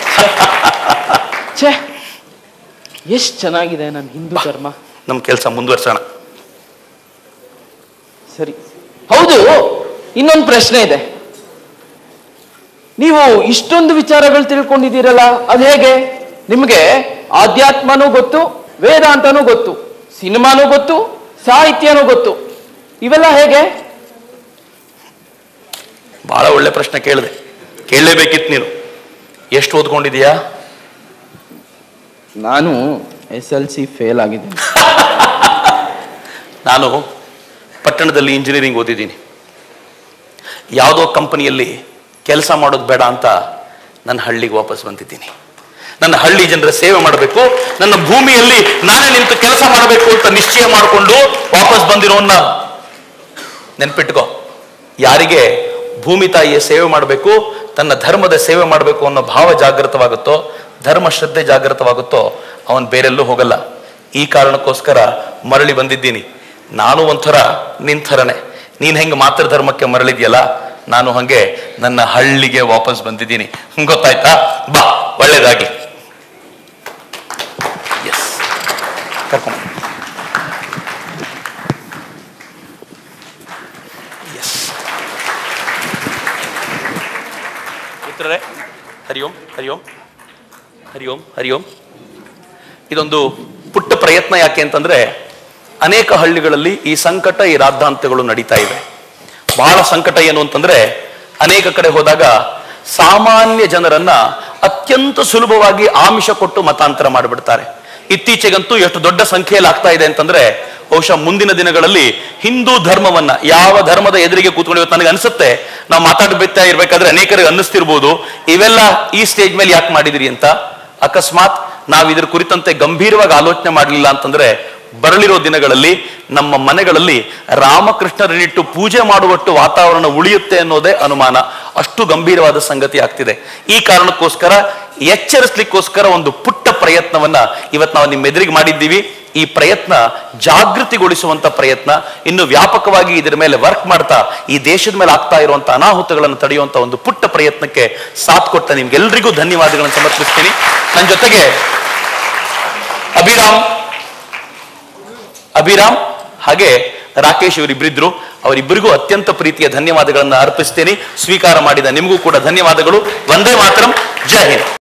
ಛೇ ಎಷ್ಟು ಚೆನ್ನಾಗಿದೆ ನನ್ನ ಹಿಂದೂ ಧರ್ಮ ನಮ್ ಕೆಲಸ ಮುಂದುವರ್ಸೋಣ ಸರಿ ಹೌದು ಇನ್ನೊಂದು ಪ್ರಶ್ನೆ ಇದೆ ನೀವು ಇಷ್ಟೊಂದು ವಿಚಾರಗಳು ತಿಳ್ಕೊಂಡಿದ್ದೀರಲ್ಲ ಅದು ಹೇಗೆ ನಿಮಗೆ ಆಧ್ಯಾತ್ಮನೂ ಗೊತ್ತು ವೇದಾಂತನೂ ಗೊತ್ತು ಸಿನಿಮಾನೂ ಗೊತ್ತು ಸಾಹಿತ್ಯನೂ ಗೊತ್ತು ಇವೆಲ್ಲ ಹೇಗೆ ಬಹಳ ಒಳ್ಳೆ ಪ್ರಶ್ನೆ ಕೇಳಿದೆ ಕೇಳಲೇಬೇಕಿತ್ತು ನೀನು ಎಷ್ಟು ಓದ್ಕೊಂಡಿದೀಯಾ ನಾನು ಎಸ್ ಎಲ್ ಸಿ ಫೇಲ್ ಆಗಿದ್ದೀನಿ ನಾನು ಪಟ್ಟಣದಲ್ಲಿ ಇಂಜಿನಿಯರಿಂಗ್ ಓದಿದ್ದೀನಿ ಯಾವುದೋ ಕಂಪನಿಯಲ್ಲಿ ಕೆಲಸ ಮಾಡೋದು ಬೇಡ ಅಂತ ನನ್ನ ಹಳ್ಳಿಗೆ ವಾಪಸ್ ಬಂದಿದ್ದೀನಿ ನನ್ನ ಹಳ್ಳಿ ಜನರ ಸೇವೆ ಮಾಡಬೇಕು ನನ್ನ ಭೂಮಿಯಲ್ಲಿ ನಾನೇ ನಿಂತು ಕೆಲಸ ಮಾಡಬೇಕು ಅಂತ ನಿಶ್ಚಯ ಮಾಡಿಕೊಂಡು ವಾಪಸ್ ಬಂದಿರೋನ್ನ ನೆನ್ಪಿಟ್ಕೋ ಯಾರಿಗೆ ಭೂಮಿ ತಾಯಿಯ ಸೇವೆ ಮಾಡಬೇಕು ತನ್ನ ಧರ್ಮದ ಸೇವೆ ಮಾಡಬೇಕು ಅನ್ನೋ ಭಾವ ಜಾಗೃತವಾಗುತ್ತೋ ಧರ್ಮ ಶ್ರದ್ಧೆ ಜಾಗೃತವಾಗುತ್ತೋ ಅವನ್ ಬೇರೆಲ್ಲೂ ಹೋಗಲ್ಲ ಈ ಕಾರಣಕ್ಕೋಸ್ಕರ ಮರಳಿ ಬಂದಿದ್ದೀನಿ ನಾನು ಒಂಥರ ನಿನ್ ಥರನೇ ನೀನ್ ಹೆಂಗೆ ಮಾತೃ ಧರ್ಮಕ್ಕೆ ಮರಳಿದ್ಯಲ್ಲ ನಾನು ಹಂಗೆ ನನ್ನ ಹಳ್ಳಿಗೆ ವಾಪಸ್ ಬಂದಿದ್ದೀನಿ ಗೊತ್ತಾಯ್ತಾ ಬಾ ಒಳ್ಳೇದಾಗ್ಲಿ ಎಸ್ ಕರ್ಕೊಂಡು ಎಸ್ ಮಿತ್ರರೇ ಹರಿ ಓಂ ಹರಿ ಓಂ ಹರಿ ಓಂ ಹರಿ ಓಂ ಇದೊಂದು ಪುಟ್ಟ ಪ್ರಯತ್ನ ಯಾಕೆ ಅಂತಂದ್ರೆ ಅನೇಕ ಹಳ್ಳಿಗಳಲ್ಲಿ ಈ ಸಂಕಟ ಈ ರಾದ್ಧಾಂತಗಳು ನಡೀತಾ ಇವೆ ಬಹಳ ಸಂಕಟ ಏನು ಅಂತಂದ್ರೆ ಅನೇಕ ಕಡೆ ಹೋದಾಗ ಸಾಮಾನ್ಯ ಜನರನ್ನ ಅತ್ಯಂತ ಸುಲಭವಾಗಿ ಆಮಿಷ ಕೊಟ್ಟು ಮತಾಂತರ ಮಾಡಿಬಿಡ್ತಾರೆ ಇತ್ತೀಚೆಗಂತೂ ಎಷ್ಟು ದೊಡ್ಡ ಸಂಖ್ಯೆಯಲ್ಲಿ ಆಗ್ತಾ ಇದೆ ಅಂತಂದ್ರೆ ಬಹುಶಃ ಮುಂದಿನ ದಿನಗಳಲ್ಲಿ ಹಿಂದೂ ಧರ್ಮವನ್ನ ಯಾವ ಧರ್ಮದ ಎದುರಿಗೆ ಕೂತ್ಕೊಂಡು ಇವತ್ತು ನನಗೆ ಅನ್ಸುತ್ತೆ ನಾವು ಮಾತಾಡ್ಬೇಕಾ ಇರ್ಬೇಕಾದ್ರೆ ಅನೇಕರಿಗೆ ಅನ್ನಿಸ್ತಿರ್ಬೋದು ಇವೆಲ್ಲ ಈ ಸ್ಟೇಜ್ ಮೇಲೆ ಯಾಕೆ ಮಾಡಿದಿರಿ ಅಂತ ಅಕಸ್ಮಾತ್ ನಾವು ಇದ್ರ ಕುರಿತಂತೆ ಗಂಭೀರವಾಗಿ ಆಲೋಚನೆ ಮಾಡಲಿಲ್ಲ ಅಂತಂದ್ರೆ ಬರಲಿರೋ ದಿನಗಳಲ್ಲಿ ನಮ್ಮ ಮನೆಗಳಲ್ಲಿ ರಾಮಕೃಷ್ಣರನ್ನಿಟ್ಟು ಪೂಜೆ ಮಾಡುವಟ್ಟು ವಾತಾವರಣ ಉಳಿಯುತ್ತೆ ಅನ್ನೋದೇ ಅನುಮಾನ ಅಷ್ಟು ಗಂಭೀರವಾದ ಸಂಗತಿ ಆಗ್ತಿದೆ ಈ ಕಾರಣಕ್ಕೋಸ್ಕರ ಎಚ್ಚರಿಸ್ಲಿಕ್ಕೋಸ್ಕರ ಒಂದು ಪುಟ್ಟ ಪ್ರಯತ್ನವನ್ನ ಇವತ್ತು ನಾವು ನಿಮ್ಮ ಎದುರಿಗೆ ಮಾಡಿದ್ದೀವಿ ಈ ಪ್ರಯತ್ನ ಜಾಗೃತಿಗೊಳಿಸುವಂತ ಪ್ರಯತ್ನ ಇನ್ನು ವ್ಯಾಪಕವಾಗಿ ಇದರ ಮೇಲೆ ವರ್ಕ್ ಮಾಡ್ತಾ ಈ ದೇಶದ ಮೇಲೆ ಆಗ್ತಾ ಇರುವಂತ ಅನಾಹುತಗಳನ್ನು ತಡೆಯುವಂತ ಒಂದು ಪುಟ್ಟ ಪ್ರಯತ್ನಕ್ಕೆ ಸಾಥ್ ಕೊಟ್ಟ ನಿಮ್ಗೆಲ್ರಿಗೂ ಧನ್ಯವಾದಗಳನ್ನು ಸಮರ್ಪಿಸ್ತೀನಿ ನನ್ನ ಜೊತೆಗೆ ಅಭಿರಾಮ್ ಅಭಿರಾಮ್ ಹಾಗೆ ರಾಕೇಶ್ ಇವರಿಬ್ಬರಿದ್ರು ಅವರಿಬ್ಬರಿಗೂ ಅತ್ಯಂತ ಪ್ರೀತಿಯ ಧನ್ಯವಾದಗಳನ್ನು ಅರ್ಪಿಸ್ತೇನೆ ಸ್ವೀಕಾರ ಮಾಡಿದ ನಿಮಗೂ ಕೂಡ ಧನ್ಯವಾದಗಳು ವಂದೇ ಮಾತರಂ ಜೈ ಹಿಂದ್